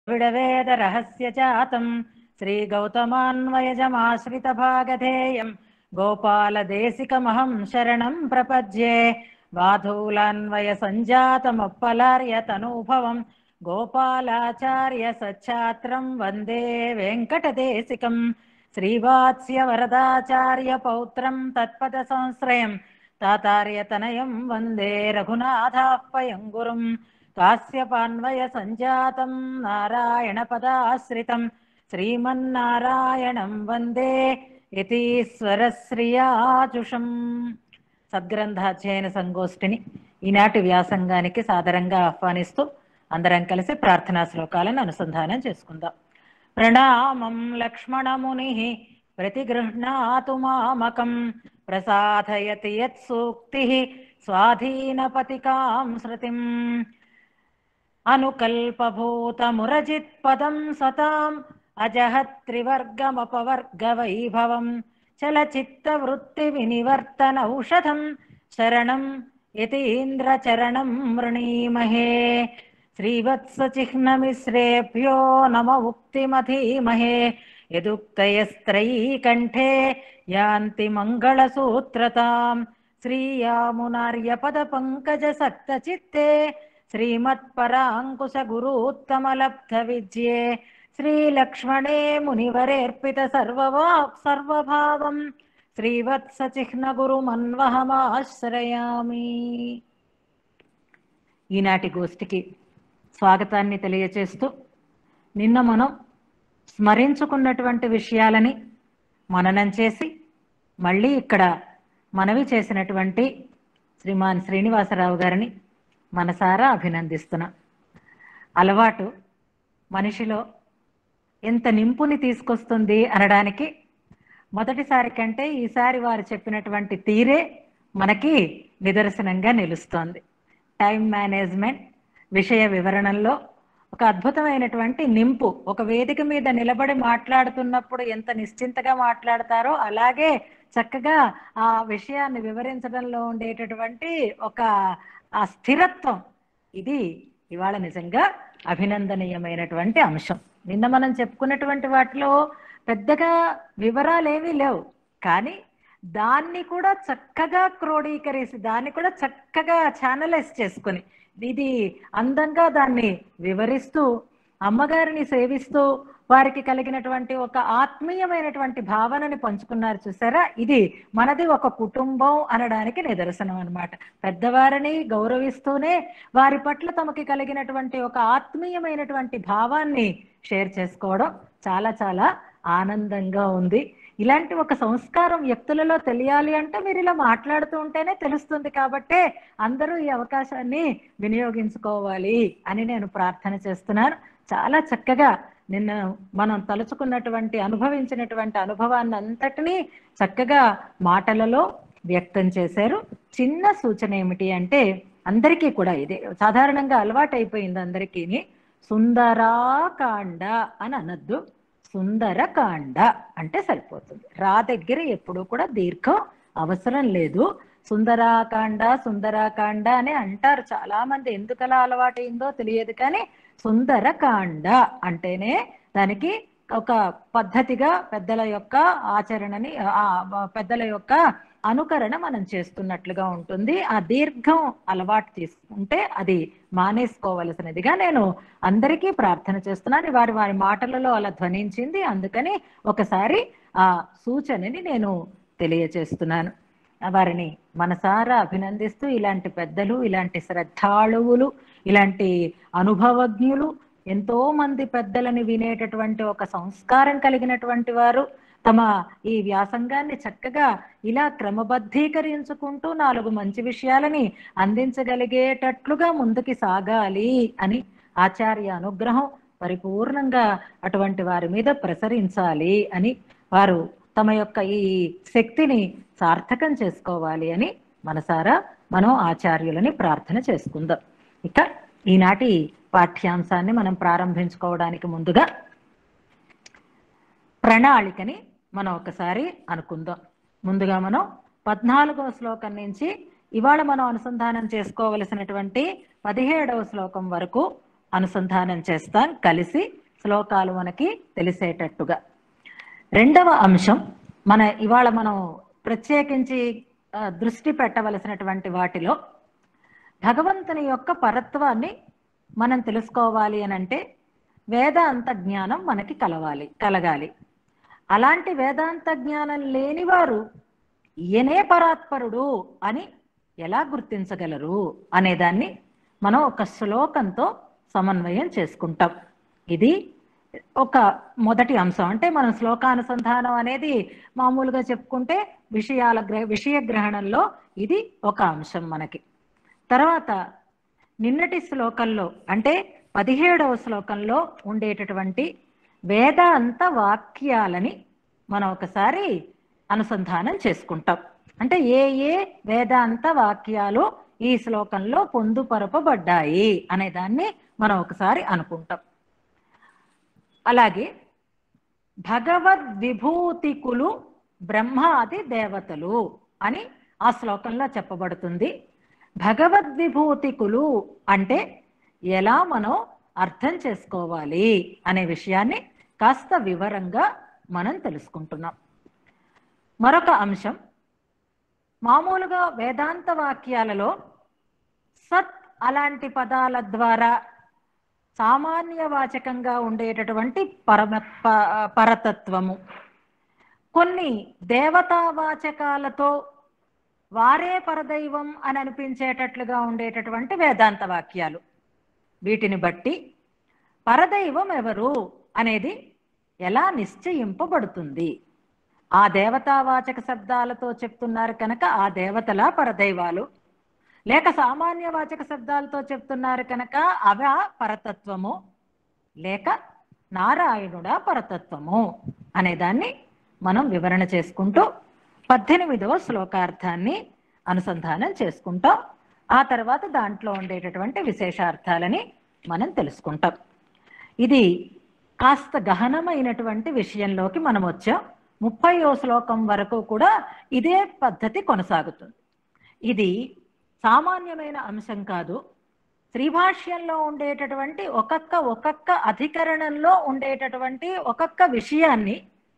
విడవేద రహస్య చాతం శ్రీ గౌతమాన్వయజమాశ్రిత భాగధేయం గోపాలదేశికమహం శరణం ప్రపద్యే బాధూలాన్వయ సంజాతమప్పలార్య తనూభవం గోపాలాచార్య సచ్ఛాత్రం వందే వెంకటదేశికం శ్రీవాత్స్య వరదాచార్య పౌత్రం తత్పద సంశ్రయం తాతార్యతనయం వందే రఘునాథాపయం గురుం కాశ్యపాన్వయ సంజాతం నారాయణ పదాశ్రితం శ్రీమన్నారాయణం వందే యతీశ్వరశ్రియాజుషం సద్గ్రంథాధ్యయన సంగోష్ఠిని ఈనాటి వ్యాసంగానికి సాదరంగా ఆహ్వానిస్తూ అందరం కలిసి ప్రార్థనా శ్లోకాలను అనుసంధానం చేసుకుందాం ప్రణామం లక్ష్మణముని ప్రతిగృహ్ణాతు మామకం ప్రసాదయతి యత్సూక్తి స్వాధీనపతికాం శృతిం అనుకల్పభూతమురజిత్పదం సతాం అజహత్రివర్గమపవర్గవైభవం చలచిత్తవృత్తి వినివర్తనౌషధం శరణం యతీంద్రచరణం వృణీమహే శ్రీవత్సచిహ్నమిశ్రేభ్యో నమ ఉక్తిమధీమహే యదుక్తయస్త్రైకంఠే యాంతి మంగళసూత్రతాం శ్రీయామునార్యపద పంకజ సక్త చిత్తే శ్రీమత్పరాంకుశ గురూత్తమలబ్ధ విద్యే శ్రీలక్ష్మణే మునివరేర్పిత సర్వవా సర్వభావం శ్రీవత్సచిహ్న గురుమన్వహమాశ్రయామి ఈనాటి గోష్ఠికి స్వాగతాన్ని తెలియచేస్తూ నిన్న మనం స్మరించుకున్నటువంటి విషయాలని మననం చేసి మళ్ళీ ఇక్కడ మనవి చేసినటువంటి శ్రీమాన్ శ్రీనివాసరావు గారిని మనసారా అభినందిస్తున్నా అలవాటు మనిషిలో ఎంత నింపుని తీసుకొస్తుంది అనడానికి మొదటిసారి కంటే ఈసారి వారు చెప్పినటువంటి తీరే మనకి నిదర్శనంగా నిలుస్తోంది టైం మేనేజ్మెంట్ విషయ వివరణలో ఒక అద్భుతమైనటువంటి నింపు ఒక వేదిక మీద నిలబడి మాట్లాడుతున్నప్పుడు ఎంత నిశ్చింతగా మాట్లాడతారో అలాగే చక్కగా ఆ విషయాన్ని వివరించడంలో ఉండేటటువంటి ఒక ఆ స్థిరత్వం ఇది ఇవాళ నిజంగా అభినందనీయమైనటువంటి అంశం నిన్న మనం చెప్పుకున్నటువంటి వాటిలో పెద్దగా వివరాలు ఏమీ లేవు కానీ దాన్ని కూడా చక్కగా క్రోడీకరిసి దాన్ని కూడా చక్కగా ఛానలైజ్ చేసుకుని ఇది అందంగా దాన్ని వివరిస్తూ అమ్మగారిని సేవిస్తూ వారికి కలిగినటువంటి ఒక ఆత్మీయమైనటువంటి భావనని పంచుకున్నారు చూసారా ఇది మనది ఒక కుటుంబం అనడానికి నిదర్శనం అనమాట పెద్దవారిని గౌరవిస్తూనే వారి పట్ల తమకి కలిగినటువంటి ఒక ఆత్మీయమైనటువంటి భావాన్ని షేర్ చేసుకోవడం చాలా చాలా ఆనందంగా ఉంది ఇలాంటి ఒక సంస్కారం వ్యక్తులలో తెలియాలి అంటే మీరు ఇలా మాట్లాడుతూ ఉంటేనే తెలుస్తుంది కాబట్టే అందరూ ఈ అవకాశాన్ని వినియోగించుకోవాలి అని నేను ప్రార్థన చేస్తున్నాను చాలా చక్కగా నిన్న మనం తలుచుకున్నటువంటి అనుభవించినటువంటి అనుభవాన్ని అంతటినీ చక్కగా మాటలలో వ్యక్తం చేశారు చిన్న సూచన ఏమిటి అంటే అందరికీ కూడా ఇదే సాధారణంగా అలవాటు అయిపోయింది అందరికీ సుందరాకాండ అని అనద్దు సుందరకాండ అంటే సరిపోతుంది రా దగ్గర ఎప్పుడు కూడా దీర్ఘం అవసరం లేదు సుందరాకాండ సుందరాకాండ అని అంటారు చాలా మంది ఎందుకలా అలవాటైందో తెలియదు కానీ సుందరకాండ అంటేనే దానికి ఒక పద్ధతిగా పెద్దల యొక్క ఆచరణని ఆ పెద్దల యొక్క అనుకరణ మనం చేస్తున్నట్లుగా ఉంటుంది ఆ దీర్ఘం అలవాటు తీసుకుంటే అది మానేసుకోవలసినదిగా నేను అందరికీ ప్రార్థన చేస్తున్నాను వారి వారి మాటలలో అలా ధ్వనించింది అందుకని ఒకసారి ఆ సూచనని నేను తెలియచేస్తున్నాను వారిని మనసారా అభినందిస్తూ ఇలాంటి పెద్దలు ఇలాంటి శ్రద్ధాళువులు ఇలాంటి అనుభవజ్ఞులు ఎంతో మంది పెద్దలని వినేటటువంటి ఒక సంస్కారం కలిగినటువంటి వారు తమ ఈ వ్యాసంగాన్ని చక్కగా ఇలా క్రమబద్ధీకరించుకుంటూ నాలుగు మంచి విషయాలని అందించగలిగేటట్లుగా ముందుకి సాగాలి అని ఆచార్య అనుగ్రహం పరిపూర్ణంగా అటువంటి వారి మీద ప్రసరించాలి అని వారు తమ యొక్క ఈ శక్తిని సార్థకం చేసుకోవాలి అని మనసారా మనం ఆచార్యులని ప్రార్థన చేసుకుందాం ఇక ఈనాటి పాఠ్యాంశాన్ని మనం ప్రారంభించుకోవడానికి ముందుగా ప్రణాళికని మనం ఒకసారి అనుకుందాం ముందుగా మనం పద్నాలుగవ శ్లోకం నుంచి ఇవాళ మనం అనుసంధానం చేసుకోవలసినటువంటి పదిహేడవ శ్లోకం వరకు అనుసంధానం చేస్తాం కలిసి శ్లోకాలు మనకి తెలిసేటట్టుగా రెండవ అంశం మన ఇవాళ మనం ప్రత్యేకించి ఆ, దృష్టి పెట్టవలసినటువంటి వాటిలో భగవంతుని యొక్క పరత్వాన్ని మనం తెలుసుకోవాలి అని అంటే వేదాంత జ్ఞానం మనకి కలవాలి కలగాలి అలాంటి వేదాంత జ్ఞానం లేనివారు ఈయనే పరాత్పరుడు అని ఎలా గుర్తించగలరు అనేదాన్ని మనం ఒక శ్లోకంతో సమన్వయం చేసుకుంటాం ఇది ఒక మొదటి అంశం అంటే మనం శ్లోకానుసంధానం అనేది మామూలుగా చెప్పుకుంటే విషయాల గ్రహ విషయ గ్రహణంలో ఇది ఒక అంశం మనకి తర్వాత నిన్నటి శ్లోకంలో అంటే పదిహేడవ శ్లోకంలో ఉండేటటువంటి వేదాంత వాక్యాలని మనం ఒకసారి అనుసంధానం చేసుకుంటాం అంటే ఏ ఏ వేదాంత వాక్యాలు ఈ శ్లోకంలో పొందుపరపబడ్డాయి అనే దాన్ని మనం ఒకసారి అనుకుంటాం అలాగే భగవద్విభూతికులు బ్రహ్మాది దేవతలు అని ఆ శ్లోకంలో చెప్పబడుతుంది భగవద్విభూతికులు అంటే ఎలా మనం అర్థం చేసుకోవాలి అనే విషయాన్ని కాస్త వివరంగా మనం తెలుసుకుంటున్నాం మరొక అంశం మామూలుగా వేదాంత వాక్యాలలో సత్ అలాంటి పదాల ద్వారా సామాన్యవాచకంగా ఉండేటటువంటి పరమ ప- పరతత్వము కొన్ని దేవతావాచకాలతో వారే పరదైవం అని అనిపించేటట్లుగా ఉండేటటువంటి వేదాంత వాక్యాలు వీటిని బట్టి పరదైవం ఎవరు అనేది ఎలా నిశ్చయింపబడుతుంది ఆ దేవతావాచక శబ్దాలతో చెప్తున్నారు కనుక ఆ దేవతల పరదైవాలు లేక సామాన్య వాచక శబ్దాలతో చెప్తున్నారు కనుక అవా పరతత్వము లేక నారాయణుడా పరతత్వము అనేదాన్ని మనం వివరణ చేసుకుంటూ పద్దెనిమిదవ శ్లోకార్థాన్ని అనుసంధానం చేసుకుంటాం ఆ తర్వాత దాంట్లో ఉండేటటువంటి విశేషార్థాలని మనం తెలుసుకుంటాం ఇది కాస్త గహనమైనటువంటి విషయంలోకి మనం వచ్చాం ముప్పయో శ్లోకం వరకు కూడా ఇదే పద్ధతి కొనసాగుతుంది ఇది సామాన్యమైన అంశం కాదు శ్రీభాష్యంలో ఉండేటటువంటి ఒక్కొక్క ఒక్కొక్క అధికరణంలో ఉండేటటువంటి ఒక్కొక్క విషయాన్ని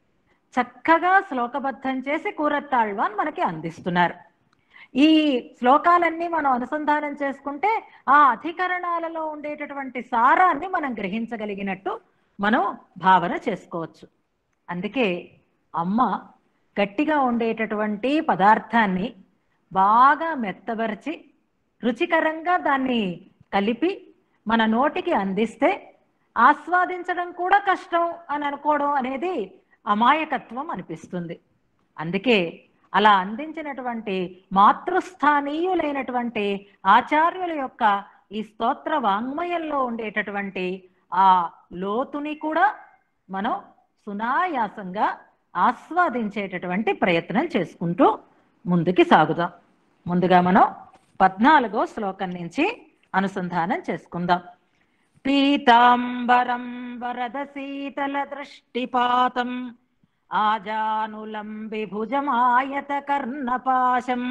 చక్కగా శ్లోకబద్ధం చేసి కూరత్తాళ్వాన్ మనకి అందిస్తున్నారు ఈ శ్లోకాలన్నీ మనం అనుసంధానం చేసుకుంటే ఆ అధికరణాలలో ఉండేటటువంటి సారాన్ని మనం గ్రహించగలిగినట్టు మనం భావన చేసుకోవచ్చు అందుకే అమ్మ గట్టిగా ఉండేటటువంటి పదార్థాన్ని బాగా మెత్తబరిచి రుచికరంగా దాన్ని కలిపి మన నోటికి అందిస్తే ఆస్వాదించడం కూడా కష్టం అని అనుకోవడం అనేది అమాయకత్వం అనిపిస్తుంది అందుకే అలా అందించినటువంటి మాతృస్థానీయులైనటువంటి ఆచార్యుల యొక్క ఈ స్తోత్ర వాంగ్మయంలో ఉండేటటువంటి ఆ లోతుని కూడా మనం సునాయాసంగా ఆస్వాదించేటటువంటి ప్రయత్నం చేసుకుంటూ ముందుకి సాగుదాం ముందుగా మనం పద్నాలుగో శ్లోకం నుంచి అనుసంధానం చేసుకుందాం పీతాంబరం వరద శీతల దృష్టిపాతం ఆజానులంబి భుజమాయత కర్ణపాశం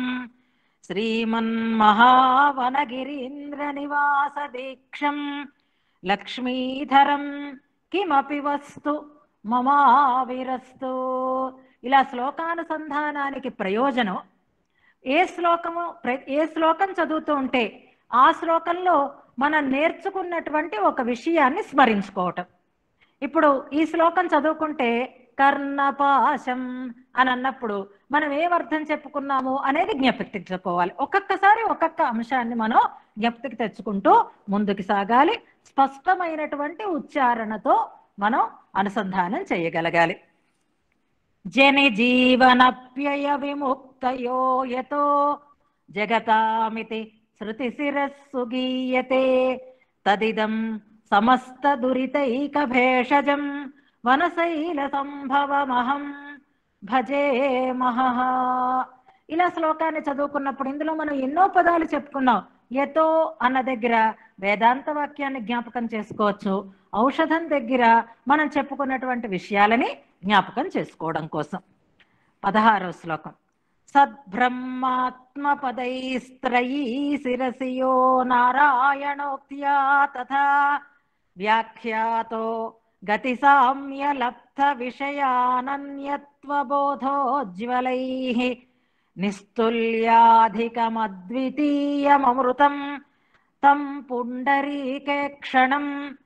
శ్రీమన్మహావనగిరీంద్ర నివాస దీక్షం లక్ష్మీధరం కిమపి వస్తు మమావిరస్తు ఇలా శ్లోకానుసంధానానికి ప్రయోజనం ఏ శ్లోకము ప్ర- ఏ శ్లోకం చదువుతూ ఉంటే ఆ శ్లోకంలో మనం నేర్చుకున్నటువంటి ఒక విషయాన్ని స్మరించుకోవటం ఇప్పుడు ఈ శ్లోకం చదువుకుంటే కర్ణపాశం అని అన్నప్పుడు మనం ఏం అర్థం చెప్పుకున్నాము అనేది జ్ఞప్తికి తెచ్చుకోవాలి ఒక్కొక్కసారి ఒక్కొక్క అంశాన్ని మనం జ్ఞప్తికి తెచ్చుకుంటూ ముందుకు సాగాలి స్పష్టమైనటువంటి ఉచ్చారణతో మనం అనుసంధానం చేయగలగాలి జని జీవనప్యయ విముక్తయో యతో జగతామితి శృతి శిరస్సు గీయతే తదిదం సమస్త దురితైక భేషజం వనశైల సంభవమహం భజే మహః ఇలా శ్లోకాన్ని చదువుకున్నప్పుడు ఇందులో మనం ఎన్నో పదాలు చెప్పుకున్నాం యతో అన్న దగ్గర వేదాంత వాక్యాన్ని జ్ఞాపకం చేసుకోవచ్చు ఔషధం దగ్గర మనం చెప్పుకున్నటువంటి విషయాలని జ్ఞాపకం చేసుకోవడం కోసం పదహారో శ్లోకం సద్బ్రహ్మాత్మపదైస్త్రయీ శిరసియో నారాయణోక్త్యా తథా వ్యాఖ్యాతో గతి సామ్య లబ్ధ విషయానన్యత్వబోధోజ్వలై నిస్తుల్యాధికమద్వితీయమృతం తం పుండరీకే క్షణం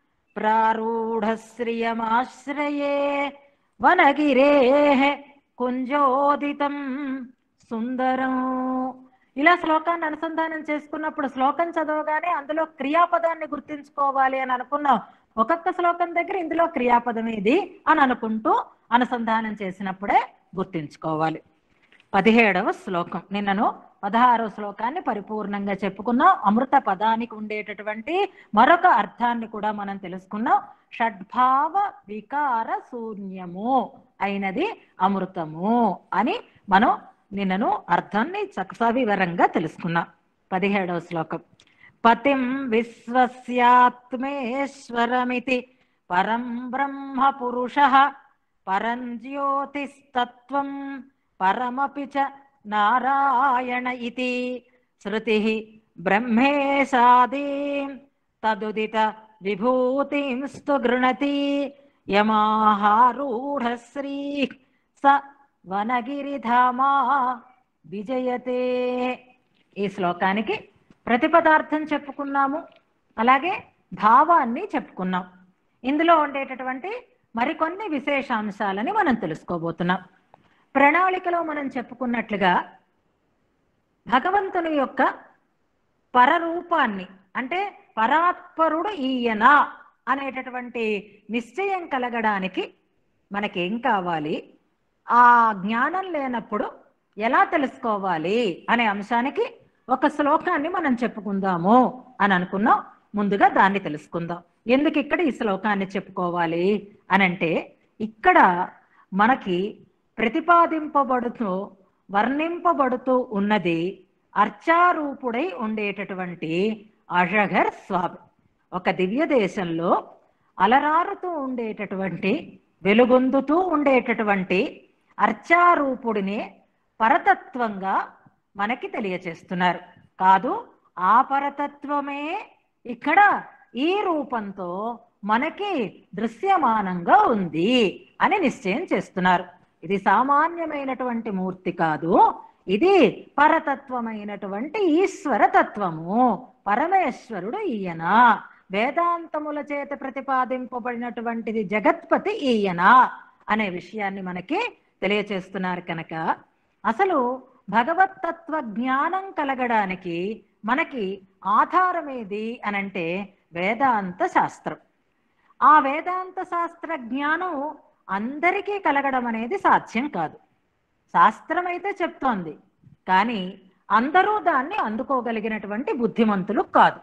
ప్రారూఢశ్రియమాశ్రయే వనగిరే కుంజోదితం సుందరం ఇలా శ్లోకాన్ని అనుసంధానం చేసుకున్నప్పుడు శ్లోకం చదవగానే అందులో క్రియాపదాన్ని గుర్తించుకోవాలి అని అనుకున్నాం ఒక్కొక్క శ్లోకం దగ్గర ఇందులో క్రియాపదం ఇది అని అనుకుంటూ అనుసంధానం చేసినప్పుడే గుర్తించుకోవాలి పదిహేడవ శ్లోకం నిన్నను పదహారవ శ్లోకాన్ని పరిపూర్ణంగా చెప్పుకున్నాం అమృత పదానికి ఉండేటటువంటి మరొక అర్థాన్ని కూడా మనం తెలుసుకున్నాం షడ్భావ వికార శూన్యము అయినది అమృతము అని మనం నిన్నను అర్థాన్ని చక్కగా వివరంగా తెలుసుకున్నాం పదిహేడవ శ్లోకం పతిం విశ్వస్యాత్మేశ్వరమితి పరం బ్రహ్మ పురుష పరం జ్యోతిస్తత్వం పరమపి చ నారాయణ ఇతి శృతి బ్రహ్మేశాదీం తదుదిత విభూతింస్తు గృణతి యమాహారూఢ శ్రీ స వనగిరిధామా విజయతే ఈ శ్లోకానికి ప్రతిపదార్థం చెప్పుకున్నాము అలాగే భావాన్ని చెప్పుకున్నాం ఇందులో ఉండేటటువంటి మరికొన్ని విశేషాంశాలని మనం తెలుసుకోబోతున్నాం ప్రణాళికలో మనం చెప్పుకున్నట్లుగా భగవంతుని యొక్క పరరూపాన్ని అంటే పరాత్పరుడు ఈయన అనేటటువంటి నిశ్చయం కలగడానికి మనకేం కావాలి ఆ జ్ఞానం లేనప్పుడు ఎలా తెలుసుకోవాలి అనే అంశానికి ఒక శ్లోకాన్ని మనం చెప్పుకుందాము అని అనుకున్నాం ముందుగా దాన్ని తెలుసుకుందాం ఎందుకు ఇక్కడ ఈ శ్లోకాన్ని చెప్పుకోవాలి అని అంటే ఇక్కడ మనకి ప్రతిపాదింపబడుతూ వర్ణింపబడుతూ ఉన్నది అర్చారూపుడై ఉండేటటువంటి అషఘర్ స్వామి ఒక దివ్య దేశంలో అలరారుతూ ఉండేటటువంటి వెలుగొందుతూ ఉండేటటువంటి అర్చారూపుడిని పరతత్వంగా మనకి తెలియచేస్తున్నారు కాదు ఆ పరతత్వమే ఇక్కడ ఈ రూపంతో మనకి దృశ్యమానంగా ఉంది అని నిశ్చయం చేస్తున్నారు ఇది సామాన్యమైనటువంటి మూర్తి కాదు ఇది పరతత్వమైనటువంటి ఈశ్వర తత్వము పరమేశ్వరుడు ఈయన వేదాంతముల చేత ప్రతిపాదింపబడినటువంటిది జగత్పతి ఈయన అనే విషయాన్ని మనకి తెలియచేస్తున్నారు కనుక అసలు భగవతత్వ జ్ఞానం కలగడానికి మనకి ఆధారం ఏది అనంటే వేదాంత శాస్త్రం ఆ వేదాంత శాస్త్ర జ్ఞానం అందరికీ కలగడం అనేది సాధ్యం కాదు శాస్త్రం అయితే చెప్తోంది కానీ అందరూ దాన్ని అందుకోగలిగినటువంటి బుద్ధిమంతులు కాదు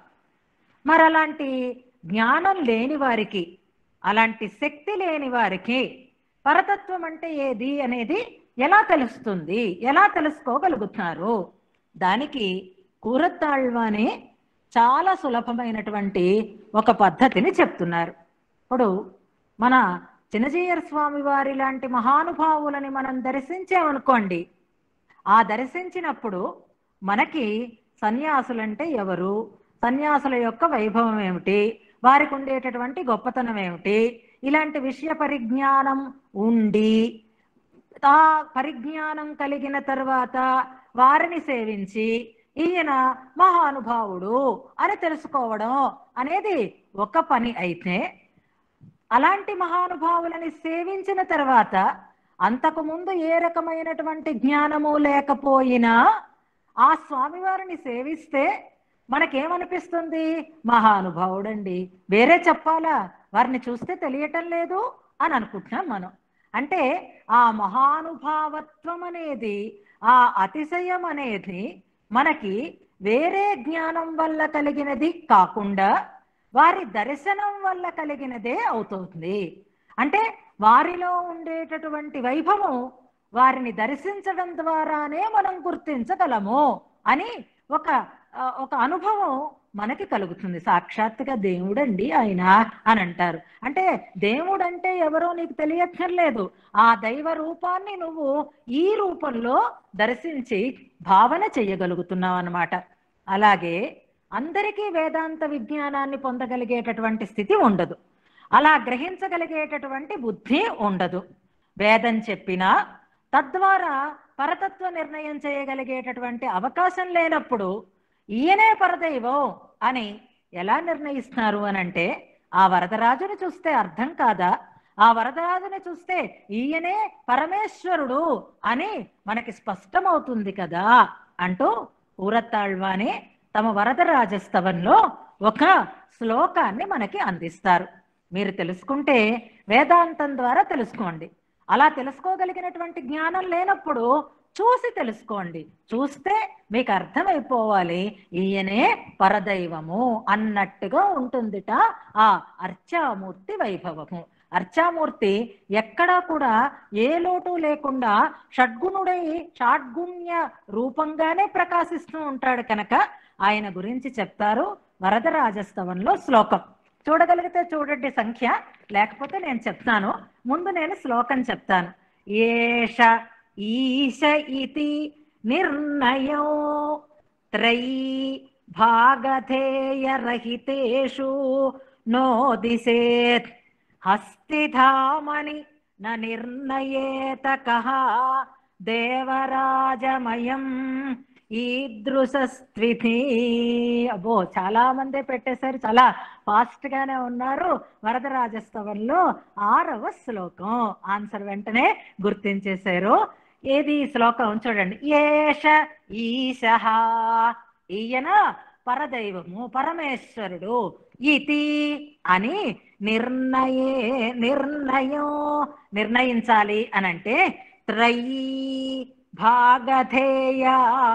మరి అలాంటి జ్ఞానం లేని వారికి అలాంటి శక్తి లేని వారికి పరతత్వం అంటే ఏది అనేది ఎలా తెలుస్తుంది ఎలా తెలుసుకోగలుగుతున్నారు దానికి కూరత్తాళ్వానే చాలా సులభమైనటువంటి ఒక పద్ధతిని చెప్తున్నారు ఇప్పుడు మన చిన్నజీయర్ స్వామి వారి లాంటి మహానుభావులని మనం దర్శించామనుకోండి ఆ దర్శించినప్పుడు మనకి సన్యాసులంటే ఎవరు సన్యాసుల యొక్క వైభవం ఏమిటి వారికి ఉండేటటువంటి గొప్పతనం ఏమిటి ఇలాంటి విషయ పరిజ్ఞానం ఉండి ఆ పరిజ్ఞానం కలిగిన తర్వాత వారిని సేవించి ఈయన మహానుభావుడు అని తెలుసుకోవడం అనేది ఒక పని అయితే అలాంటి మహానుభావులని సేవించిన తర్వాత అంతకు ముందు ఏ రకమైనటువంటి జ్ఞానము లేకపోయినా ఆ స్వామివారిని సేవిస్తే మనకేమనిపిస్తుంది మహానుభావుడండి వేరే చెప్పాలా వారిని చూస్తే తెలియటం లేదు అని అనుకుంటున్నాం మనం అంటే ఆ మహానుభావత్వం అనేది ఆ అతిశయం అనేది మనకి వేరే జ్ఞానం వల్ల కలిగినది కాకుండా వారి దర్శనం వల్ల కలిగినదే అవుతుంది అంటే వారిలో ఉండేటటువంటి వైభవం వారిని దర్శించడం ద్వారానే మనం గుర్తించగలము అని ఒక ఆ, ఒక అనుభవం మనకి కలుగుతుంది సాక్షాత్తుగా దేవుడండి ఆయన అని అంటారు అంటే దేవుడు అంటే ఎవరో నీకు తెలియక్కర్లేదు ఆ దైవ రూపాన్ని నువ్వు ఈ రూపంలో దర్శించి భావన చెయ్యగలుగుతున్నావు అన్నమాట అలాగే అందరికీ వేదాంత విజ్ఞానాన్ని పొందగలిగేటటువంటి స్థితి ఉండదు అలా గ్రహించగలిగేటటువంటి బుద్ధి ఉండదు వేదం చెప్పినా తద్వారా పరతత్వ నిర్ణయం చేయగలిగేటటువంటి అవకాశం లేనప్పుడు ఈయనే పరదైవం అని ఎలా నిర్ణయిస్తున్నారు అని అంటే ఆ వరదరాజుని చూస్తే అర్థం కాదా ఆ వరదరాజుని చూస్తే ఈయనే పరమేశ్వరుడు అని మనకి స్పష్టమవుతుంది కదా అంటూ ఊరత్తాళ్వాని తమ వరదరాజస్తవంలో ఒక శ్లోకాన్ని మనకి అందిస్తారు మీరు తెలుసుకుంటే వేదాంతం ద్వారా తెలుసుకోండి అలా తెలుసుకోగలిగినటువంటి జ్ఞానం లేనప్పుడు చూసి తెలుసుకోండి చూస్తే మీకు అర్థమైపోవాలి ఈయనే పరదైవము అన్నట్టుగా ఉంటుందిట ఆ అర్చామూర్తి వైభవము అర్చామూర్తి ఎక్కడా కూడా ఏ లోటు లేకుండా షడ్గుణుడై షాడ్గుణ్య రూపంగానే ప్రకాశిస్తూ ఉంటాడు కనుక ఆయన గురించి చెప్తారు వరదరాజస్తవంలో శ్లోకం చూడగలిగితే చూడండి సంఖ్య లేకపోతే నేను చెప్తాను ముందు నేను శ్లోకం చెప్తాను ఏష ఈశ ఇతి నిర్ణయో త్రయీ భాగధేయ రహితేషు నోదిసేత్ హస్తిధామని న నిర్ణయేత కహ దేవరాజమయం ఈదృశస్త్విధి అబ్బో చాలా మంది పెట్టేశారు చాలా ఫాస్ట్ గానే ఉన్నారు వరదరాజస్తవంలో ఆరవ శ్లోకం ఆన్సర్ వెంటనే గుర్తించేశారు ఏది ఈ శ్లోకం చూడండి ఏష ఈశ ఈయన పరదైవము పరమేశ్వరుడు ఇతి అని నిర్ణయే నిర్ణయం నిర్ణయించాలి అనంటే త్రయీ భాగధేయ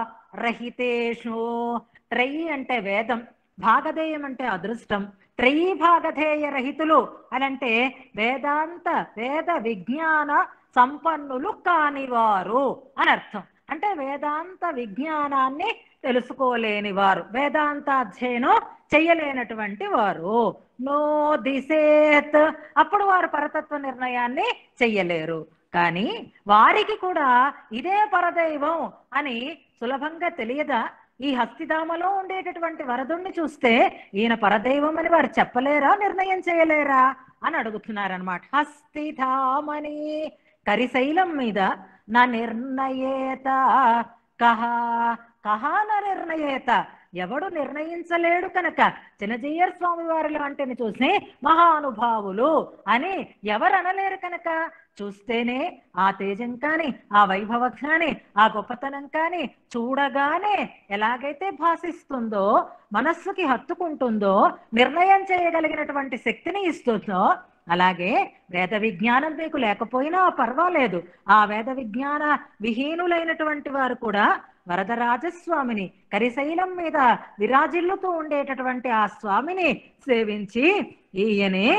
రహితేషు త్రయీ అంటే వేదం భాగధేయం అంటే అదృష్టం త్రయీ భాగధేయ రహితులు అనంటే వేదాంత వేద విజ్ఞాన సంపన్నులు కానివారు అని అర్థం అంటే వేదాంత విజ్ఞానాన్ని తెలుసుకోలేని వారు వేదాంత అధ్యయనం చెయ్యలేనటువంటి వారు నో దిసేత్ అప్పుడు వారు పరతత్వ నిర్ణయాన్ని చెయ్యలేరు కానీ వారికి కూడా ఇదే పరదైవం అని సులభంగా తెలియదా ఈ హస్తిధామలో ఉండేటటువంటి వరదుణ్ణి చూస్తే ఈయన పరదైవం అని వారు చెప్పలేరా నిర్ణయం చేయలేరా అని అడుగుతున్నారనమాట హస్తిధామని కరిశైలం మీద నా నిర్ణయేత కహ కహ నా నిర్ణయేత ఎవడు నిర్ణయించలేడు కనుక చిన్నజీయర్ స్వామి వారి లాంటిని చూసి మహానుభావులు అని ఎవరు అనలేరు కనుక చూస్తేనే ఆ తేజం కాని ఆ వైభవం కాని ఆ గొప్పతనం కాని చూడగానే ఎలాగైతే భాషిస్తుందో మనస్సుకి హత్తుకుంటుందో నిర్ణయం చేయగలిగినటువంటి శక్తిని ఇస్తుందో అలాగే వేద విజ్ఞానం మీకు లేకపోయినా పర్వాలేదు ఆ వేద విజ్ఞాన విహీనులైనటువంటి వారు కూడా వరదరాజస్వామిని కరిశైలం మీద విరాజిల్లుతూ ఉండేటటువంటి ఆ స్వామిని సేవించి ఈయనే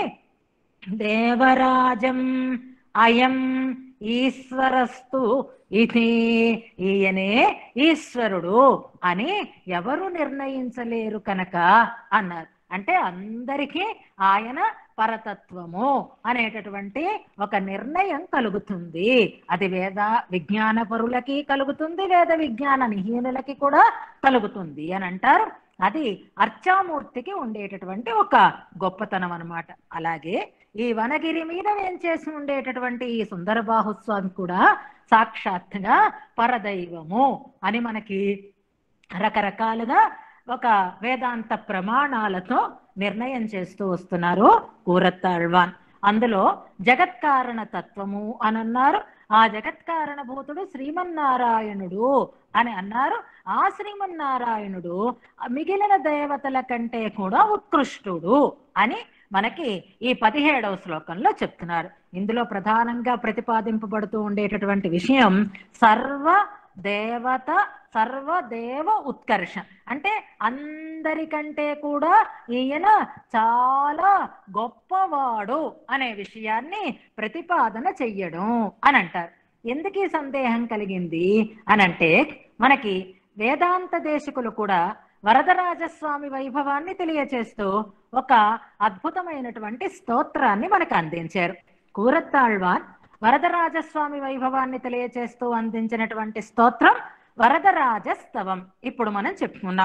దేవరాజం అయం ఈశ్వరస్తు ఇది ఈయనే ఈశ్వరుడు అని ఎవరు నిర్ణయించలేరు కనుక అన్నారు అంటే అందరికీ ఆయన పరతత్వము అనేటటువంటి ఒక నిర్ణయం కలుగుతుంది అది వేద విజ్ఞాన పరులకి కలుగుతుంది వేద విజ్ఞాన నిహీనులకి కూడా కలుగుతుంది అని అంటారు అది అర్చామూర్తికి ఉండేటటువంటి ఒక గొప్పతనం అన్నమాట అలాగే ఈ వనగిరి మీద ఏం చేసి ఉండేటటువంటి ఈ సుందర బాహుస్వామి కూడా సాక్షాత్తుగా పరదైవము అని మనకి రకరకాలుగా ఒక వేదాంత ప్రమాణాలతో నిర్ణయం చేస్తూ వస్తున్నారు కూరత్తాళ్వాన్ అందులో జగత్కారణ తత్వము అని అన్నారు ఆ జగత్కారణ భూతుడు శ్రీమన్నారాయణుడు అని అన్నారు ఆ శ్రీమన్నారాయణుడు మిగిలిన దేవతల కంటే కూడా ఉత్కృష్టుడు అని మనకి ఈ పదిహేడవ శ్లోకంలో చెప్తున్నారు ఇందులో ప్రధానంగా ప్రతిపాదింపబడుతూ ఉండేటటువంటి విషయం సర్వ దేవత సర్వదేవ ఉత్కర్ష అంటే అందరికంటే కూడా ఈయన చాలా గొప్పవాడు అనే విషయాన్ని ప్రతిపాదన చెయ్యడం అని అంటారు ఎందుకు ఈ సందేహం కలిగింది అని అంటే మనకి వేదాంత దేశకులు కూడా వరదరాజస్వామి వైభవాన్ని తెలియచేస్తూ ఒక అద్భుతమైనటువంటి స్తోత్రాన్ని మనకు అందించారు కూరత్తాళ్వాన్ వరదరాజస్వామి వైభవాన్ని తెలియచేస్తూ అందించినటువంటి స్తోత్రం వరదరాజస్తవం ఇప్పుడు మనం చెప్పుకున్నాం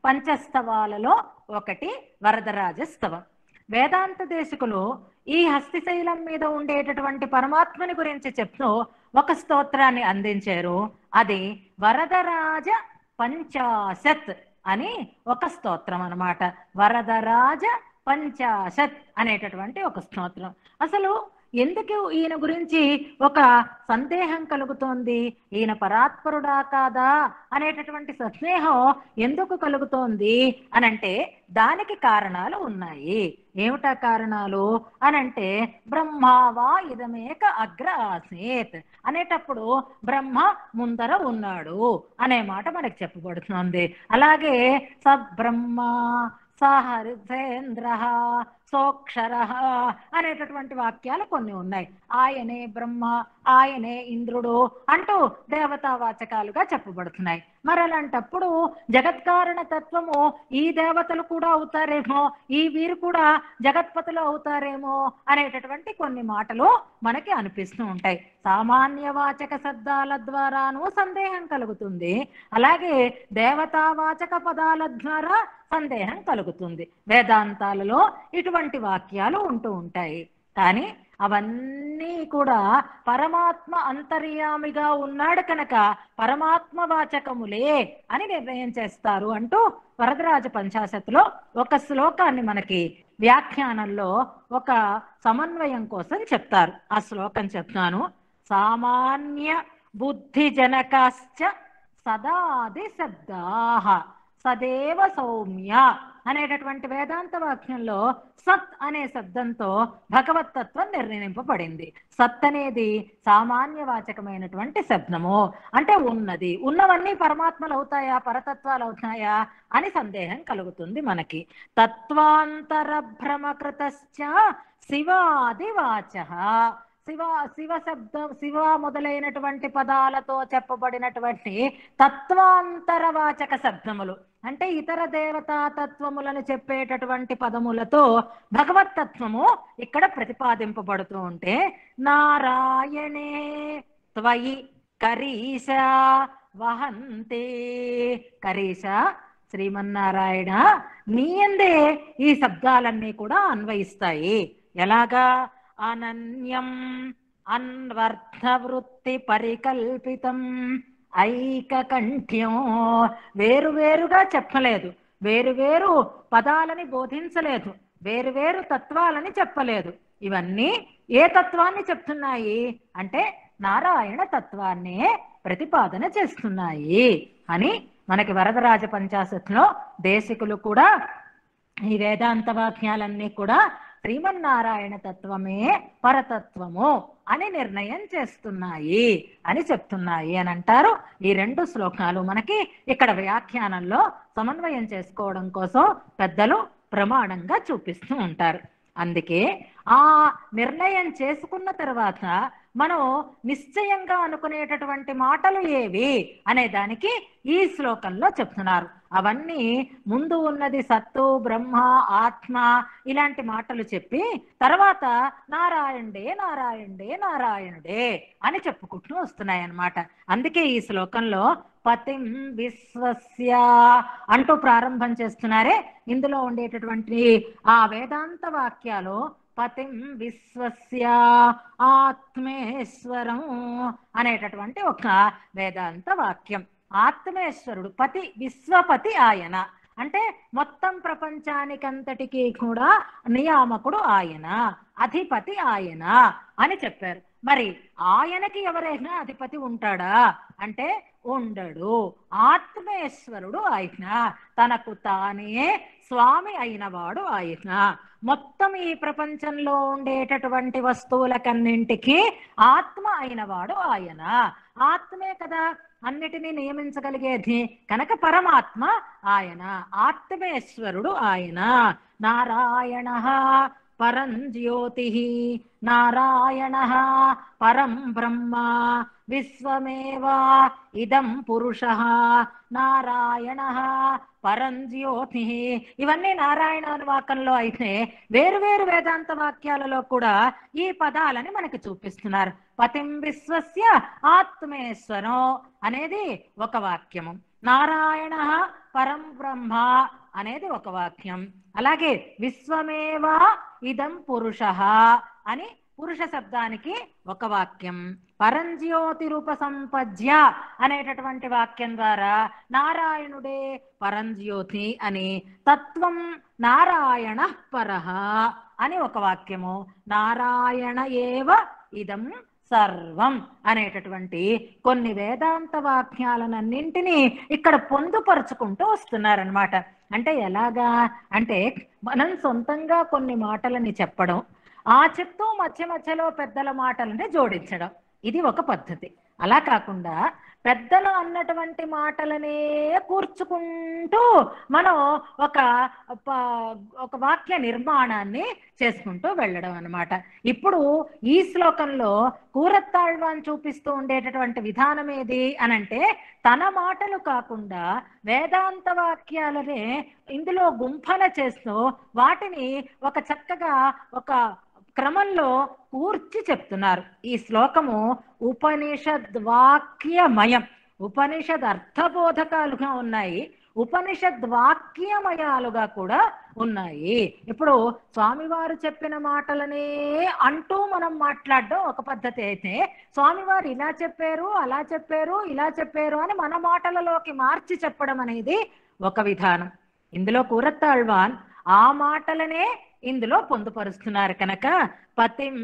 పంచస్తవాలలో ఒకటి వరదరాజ స్తవం వేదాంత దేశకులు ఈ హస్తిశైలం మీద ఉండేటటువంటి పరమాత్మని గురించి చెప్తూ ఒక స్తోత్రాన్ని అందించారు అది వరదరాజ పంచాశత్ అని ఒక స్తోత్రం అన్నమాట వరదరాజ పంచాశత్ అనేటటువంటి ఒక స్తోత్రం అసలు ఎందుకు ఈయన గురించి ఒక సందేహం కలుగుతోంది ఈయన పరాత్పరుడా కాదా అనేటటువంటి సందేహం ఎందుకు కలుగుతోంది అనంటే దానికి కారణాలు ఉన్నాయి ఏమిటా కారణాలు అనంటే బ్రహ్మావా ఇదమేక అగ్ర ఆసేత్ అనేటప్పుడు బ్రహ్మ ముందర ఉన్నాడు అనే మాట మనకి చెప్పబడుతుంది అలాగే సబ్రహ్మ సహరిసేంద్ర సోక్షర అనేటటువంటి వాక్యాలు కొన్ని ఉన్నాయి ఆయనే బ్రహ్మ ఆయనే ఇంద్రుడు అంటూ దేవతా వాచకాలుగా చెప్పబడుతున్నాయి మరి అలాంటప్పుడు జగత్కారణ తత్వము ఈ దేవతలు కూడా అవుతారేమో ఈ వీరు కూడా జగత్పతులు అవుతారేమో అనేటటువంటి కొన్ని మాటలు మనకి అనిపిస్తూ ఉంటాయి సామాన్య వాచక శబ్దాల ద్వారాను సందేహం కలుగుతుంది అలాగే దేవతావాచక పదాల ద్వారా సందేహం కలుగుతుంది వేదాంతాలలో ఇటువంటి వాక్యాలు ఉంటూ ఉంటాయి కానీ అవన్నీ కూడా పరమాత్మ అంతర్యామిగా ఉన్నాడు కనుక పరమాత్మ వాచకములే అని నిర్ణయం చేస్తారు అంటూ వరదరాజ పంచాశత్లో ఒక శ్లోకాన్ని మనకి వ్యాఖ్యానంలో ఒక సమన్వయం కోసం చెప్తారు ఆ శ్లోకం చెప్తాను సామాన్య బుద్ధి జనకాశ్చ సదాది శబ్దాహ సదేవ సౌమ్య అనేటటువంటి వేదాంత వాక్యంలో సత్ అనే శబ్దంతో భగవతత్వం నిర్ణయింపబడింది సత్ అనేది సామాన్య వాచకమైనటువంటి శబ్దము అంటే ఉన్నది ఉన్నవన్నీ పరమాత్మలు అవుతాయా పరతత్వాలు అవుతాయా అని సందేహం కలుగుతుంది మనకి తత్వాంతర భ్రమకృతశ్చ శివాది వాచ శివ శివ శబ్దం శివ మొదలైనటువంటి పదాలతో చెప్పబడినటువంటి తత్వాంతరవాచక శబ్దములు అంటే ఇతర దేవతా తత్వములను చెప్పేటటువంటి పదములతో భగవత్ తత్వము ఇక్కడ ప్రతిపాదింపబడుతూ ఉంటే నారాయణే త్వయి కరీష వహంతే కరీష శ్రీమన్నారాయణ నీయందే ఈ శబ్దాలన్నీ కూడా అన్వయిస్తాయి ఎలాగా అనన్యం అన్వర్థ వృత్తి పరికల్పితం ఐకకంఠ్యం వేరు వేరుగా చెప్పలేదు వేరు వేరు పదాలని బోధించలేదు వేరు వేరు తత్వాలని చెప్పలేదు ఇవన్నీ ఏ తత్వాన్ని చెప్తున్నాయి అంటే నారాయణ తత్వాన్నే ప్రతిపాదన చేస్తున్నాయి అని మనకి వరదరాజ పంచాశత్లో దేశికులు కూడా ఈ వేదాంత వాక్యాలన్నీ కూడా శ్రీమన్నారాయణ తత్వమే పరతత్వము అని నిర్ణయం చేస్తున్నాయి అని చెప్తున్నాయి అని అంటారు ఈ రెండు శ్లోకాలు మనకి ఇక్కడ వ్యాఖ్యానంలో సమన్వయం చేసుకోవడం కోసం పెద్దలు ప్రమాణంగా చూపిస్తూ ఉంటారు అందుకే ఆ నిర్ణయం చేసుకున్న తర్వాత మనం నిశ్చయంగా అనుకునేటటువంటి మాటలు ఏవి అనే దానికి ఈ శ్లోకంలో చెప్తున్నారు అవన్నీ ముందు ఉన్నది సత్తు బ్రహ్మ ఆత్మ ఇలాంటి మాటలు చెప్పి తర్వాత నారాయణుడే నారాయణుడే నారాయణుడే అని చెప్పుకుంటూ వస్తున్నాయి అన్నమాట అందుకే ఈ శ్లోకంలో పతిం విశ్వస్య అంటూ ప్రారంభం చేస్తున్నారే ఇందులో ఉండేటటువంటి ఆ వేదాంత వాక్యాలు పతిం విశ్వస్య ఆత్మేశ్వరం అనేటటువంటి ఒక వేదాంత వాక్యం ఆత్మేశ్వరుడు పతి విశ్వపతి ఆయన అంటే మొత్తం ప్రపంచానికంతటికీ కూడా నియామకుడు ఆయన అధిపతి ఆయన అని చెప్పారు మరి ఆయనకి ఎవరైనా అధిపతి ఉంటాడా అంటే ఉండడు ఆత్మేశ్వరుడు ఆయన తనకు తానే స్వామి అయినవాడు ఆయన మొత్తం ఈ ప్రపంచంలో ఉండేటటువంటి వస్తువులకన్నింటికి ఆత్మ అయినవాడు ఆయన ఆత్మే కదా అన్నిటినీ నియమించగలిగేది కనుక పరమాత్మ ఆయన ఆత్మేశ్వరుడు ఆయన నారాయణ పరం జ్యోతి నారాయణ పరం బ్రహ్మ విశ్వమేవా ఇదం పురుష నారాయణ పరం జ్యోతి ఇవన్నీ నారాయణ వాక్యంలో అయితే వేరు వేరు వేదాంత వాక్యాలలో కూడా ఈ పదాలని మనకి చూపిస్తున్నారు పతిం విశ్వస్య ఆత్మేశ్వరం అనేది ఒక వాక్యము నారాయణ పరం బ్రహ్మ అనేది ఒక వాక్యం అలాగే విశ్వమేవ ఇదం పురుష అని పురుష శబ్దానికి ఒక వాక్యం పరంజ్యోతి రూప సంపద్య అనేటటువంటి వాక్యం ద్వారా నారాయణుడే పరంజ్యోతి అని తత్వం నారాయణ పరహ అని ఒక వాక్యము నారాయణ ఏవ ఇదం సర్వం అనేటటువంటి కొన్ని వేదాంత వాక్యాలనన్నింటినీ ఇక్కడ పొందుపరుచుకుంటూ వస్తున్నారనమాట అంటే ఎలాగా అంటే మనం సొంతంగా కొన్ని మాటలని చెప్పడం ఆ చెప్తూ మధ్య మధ్యలో పెద్దల మాటలని జోడించడం ఇది ఒక పద్ధతి అలా కాకుండా పెద్దలు అన్నటువంటి మాటలనే కూర్చుకుంటూ మనం ఒక ప- ఒక వాక్య నిర్మాణాన్ని చేసుకుంటూ వెళ్ళడం అన్నమాట ఇప్పుడు ఈ శ్లోకంలో కూరత్తాళ్వాన్ చూపిస్తూ ఉండేటటువంటి విధానం ఏది అనంటే తన మాటలు కాకుండా వేదాంత వాక్యాలనే ఇందులో గుంఫన చేస్తూ వాటిని ఒక చక్కగా ఒక క్రమంలో కూర్చి చెప్తున్నారు ఈ శ్లోకము ఉపనిషద్ వాక్యమయం ఉపనిషద్ అర్థబోధకాలుగా ఉన్నాయి ఉపనిషద్ వాక్యమయాలుగా కూడా ఉన్నాయి ఇప్పుడు స్వామివారు చెప్పిన మాటలనే అంటూ మనం మాట్లాడడం ఒక పద్ధతి అయితే స్వామివారు ఇలా చెప్పారు అలా చెప్పారు ఇలా చెప్పారు అని మన మాటలలోకి మార్చి చెప్పడం అనేది ఒక విధానం ఇందులో కూరత్తాళ్వాన్ ఆ మాటలనే ఇందులో పొందుపరుస్తున్నారు కనుక పతిం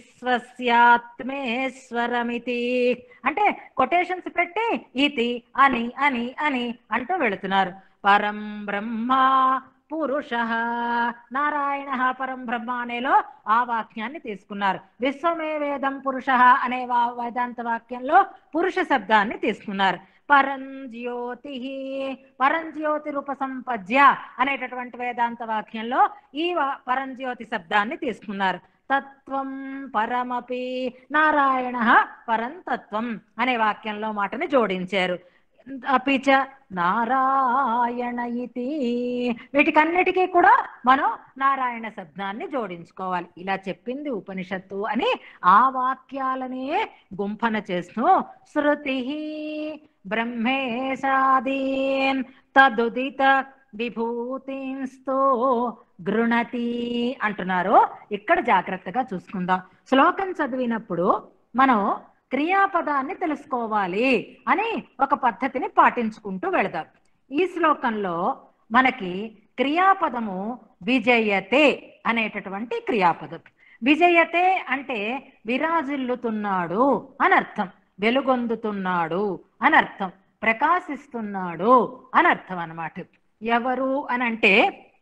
విశ్వస్యాత్మేశ్వరమితి అంటే కొటేషన్స్ పెట్టి ఇతి అని అని అని అంటూ వెళుతున్నారు పరం బ్రహ్మ పురుష నారాయణ పరం బ్రహ్మ అనేలో ఆ వాక్యాన్ని తీసుకున్నారు విశ్వమే వేదం పురుష అనే వా- వేదాంత వాక్యంలో పురుష శబ్దాన్ని తీసుకున్నారు పరంజ్యోతి పరంజ్యోతి రూప సంపద్య అనేటటువంటి వేదాంత వాక్యంలో ఈ వా- పరంజ్యోతి శబ్దాన్ని తీసుకున్నారు తత్వం పరమపి నారాయణ పరం తత్వం అనే వాక్యంలో మాటని జోడించారు అపిచ నారాయణ ఇతి వీటికన్నిటికీ కూడా మనం నారాయణ శబ్దాన్ని జోడించుకోవాలి ఇలా చెప్పింది ఉపనిషత్తు అని ఆ వాక్యాలనే గుంఫన చేస్తూ శృతి బ్రహ్మేశాదీన్ తదుదిత విభూతింస్తో గృణతి అంటున్నారు ఇక్కడ జాగ్రత్తగా చూసుకుందాం శ్లోకం చదివినప్పుడు మనం క్రియాపదాన్ని తెలుసుకోవాలి అని ఒక పద్ధతిని పాటించుకుంటూ వెళదాం ఈ శ్లోకంలో మనకి క్రియాపదము విజయతే అనేటటువంటి క్రియాపదం విజయతే అంటే విరాజిల్లుతున్నాడు అని అర్థం వెలుగొందుతున్నాడు అని అర్థం ప్రకాశిస్తున్నాడు అని అర్థం అన్నమాట ఎవరు అని అంటే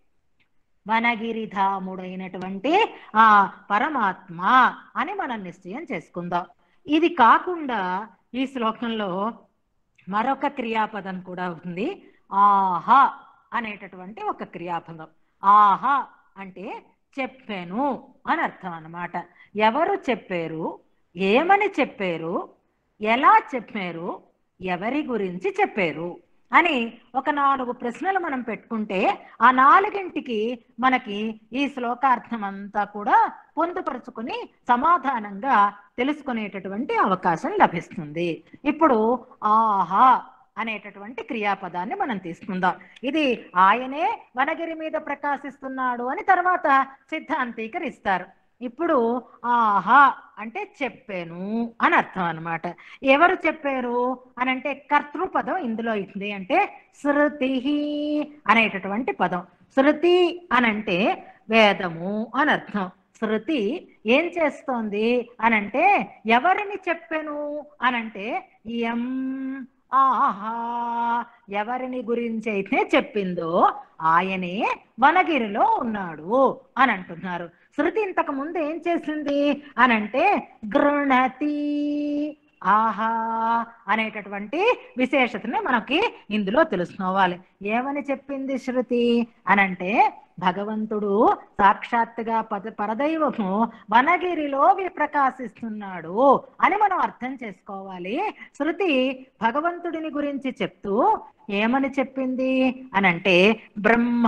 వనగిరిధాముడైనటువంటి ఆ పరమాత్మ అని మనం నిశ్చయం చేసుకుందాం ఇది కాకుండా ఈ శ్లోకంలో మరొక క్రియాపదం కూడా ఉంది ఆహా అనేటటువంటి ఒక క్రియాపదం ఆహా అంటే చెప్పాను అని అర్థం అన్నమాట ఎవరు చెప్పారు ఏమని చెప్పారు ఎలా చెప్పారు ఎవరి గురించి చెప్పారు అని ఒక నాలుగు ప్రశ్నలు మనం పెట్టుకుంటే ఆ నాలుగింటికి మనకి ఈ శ్లోకార్థం అంతా కూడా పొందుపరుచుకుని సమాధానంగా తెలుసుకునేటటువంటి అవకాశం లభిస్తుంది ఇప్పుడు ఆహా అనేటటువంటి క్రియాపదాన్ని మనం తీసుకుందాం ఇది ఆయనే వనగిరి మీద ప్రకాశిస్తున్నాడు అని తర్వాత సిద్ధాంతీకరిస్తారు ఇప్పుడు ఆహా అంటే చెప్పాను అని అర్థం అన్నమాట ఎవరు చెప్పారు అని అంటే కర్తృపదం ఇందులో ఉంది అంటే శృతి అనేటటువంటి పదం శృతి అనంటే వేదము అని అర్థం శృతి ఏం చేస్తోంది అనంటే ఎవరిని చెప్పాను అనంటే ఎం ఆహా ఎవరిని గురించి అయితే చెప్పిందో ఆయనే వనగిరిలో ఉన్నాడు అని అంటున్నారు శృతి ఇంతకు ముందు ఏం చేసింది అనంటే గృణతి ఆహా అనేటటువంటి విశేషతని మనకి ఇందులో తెలుసుకోవాలి ఏమని చెప్పింది శృతి అనంటే భగవంతుడు సాక్షాత్తుగా పద పరదైవము వనగిరిలో వి- ప్రకాశిస్తున్నాడు అని మనం అర్థం చేసుకోవాలి శృతి భగవంతుడిని గురించి చెప్తూ ఏమని చెప్పింది అనంటే బ్రహ్మ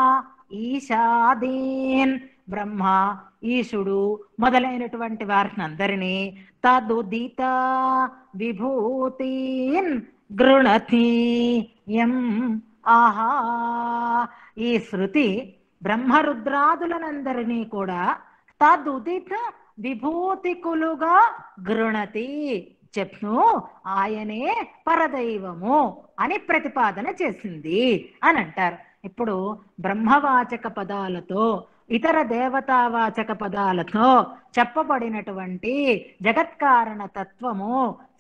ఈశాదీన్ బ్రహ్మ ఈశుడు మొదలైనటువంటి వారిని అందరినీ తదుదిత విభూతిన్ గృణతి ఎం ఆహా ఈ శృతి బ్రహ్మరుద్రాదులనందరినీ కూడా తదుదిత విభూతికులుగా గృణతి చెప్ను ఆయనే పరదైవము అని ప్రతిపాదన చేసింది అని అంటారు ఇప్పుడు బ్రహ్మవాచక పదాలతో ఇతర దేవతావాచక పదాలతో చెప్పబడినటువంటి జగత్కారణ తత్వము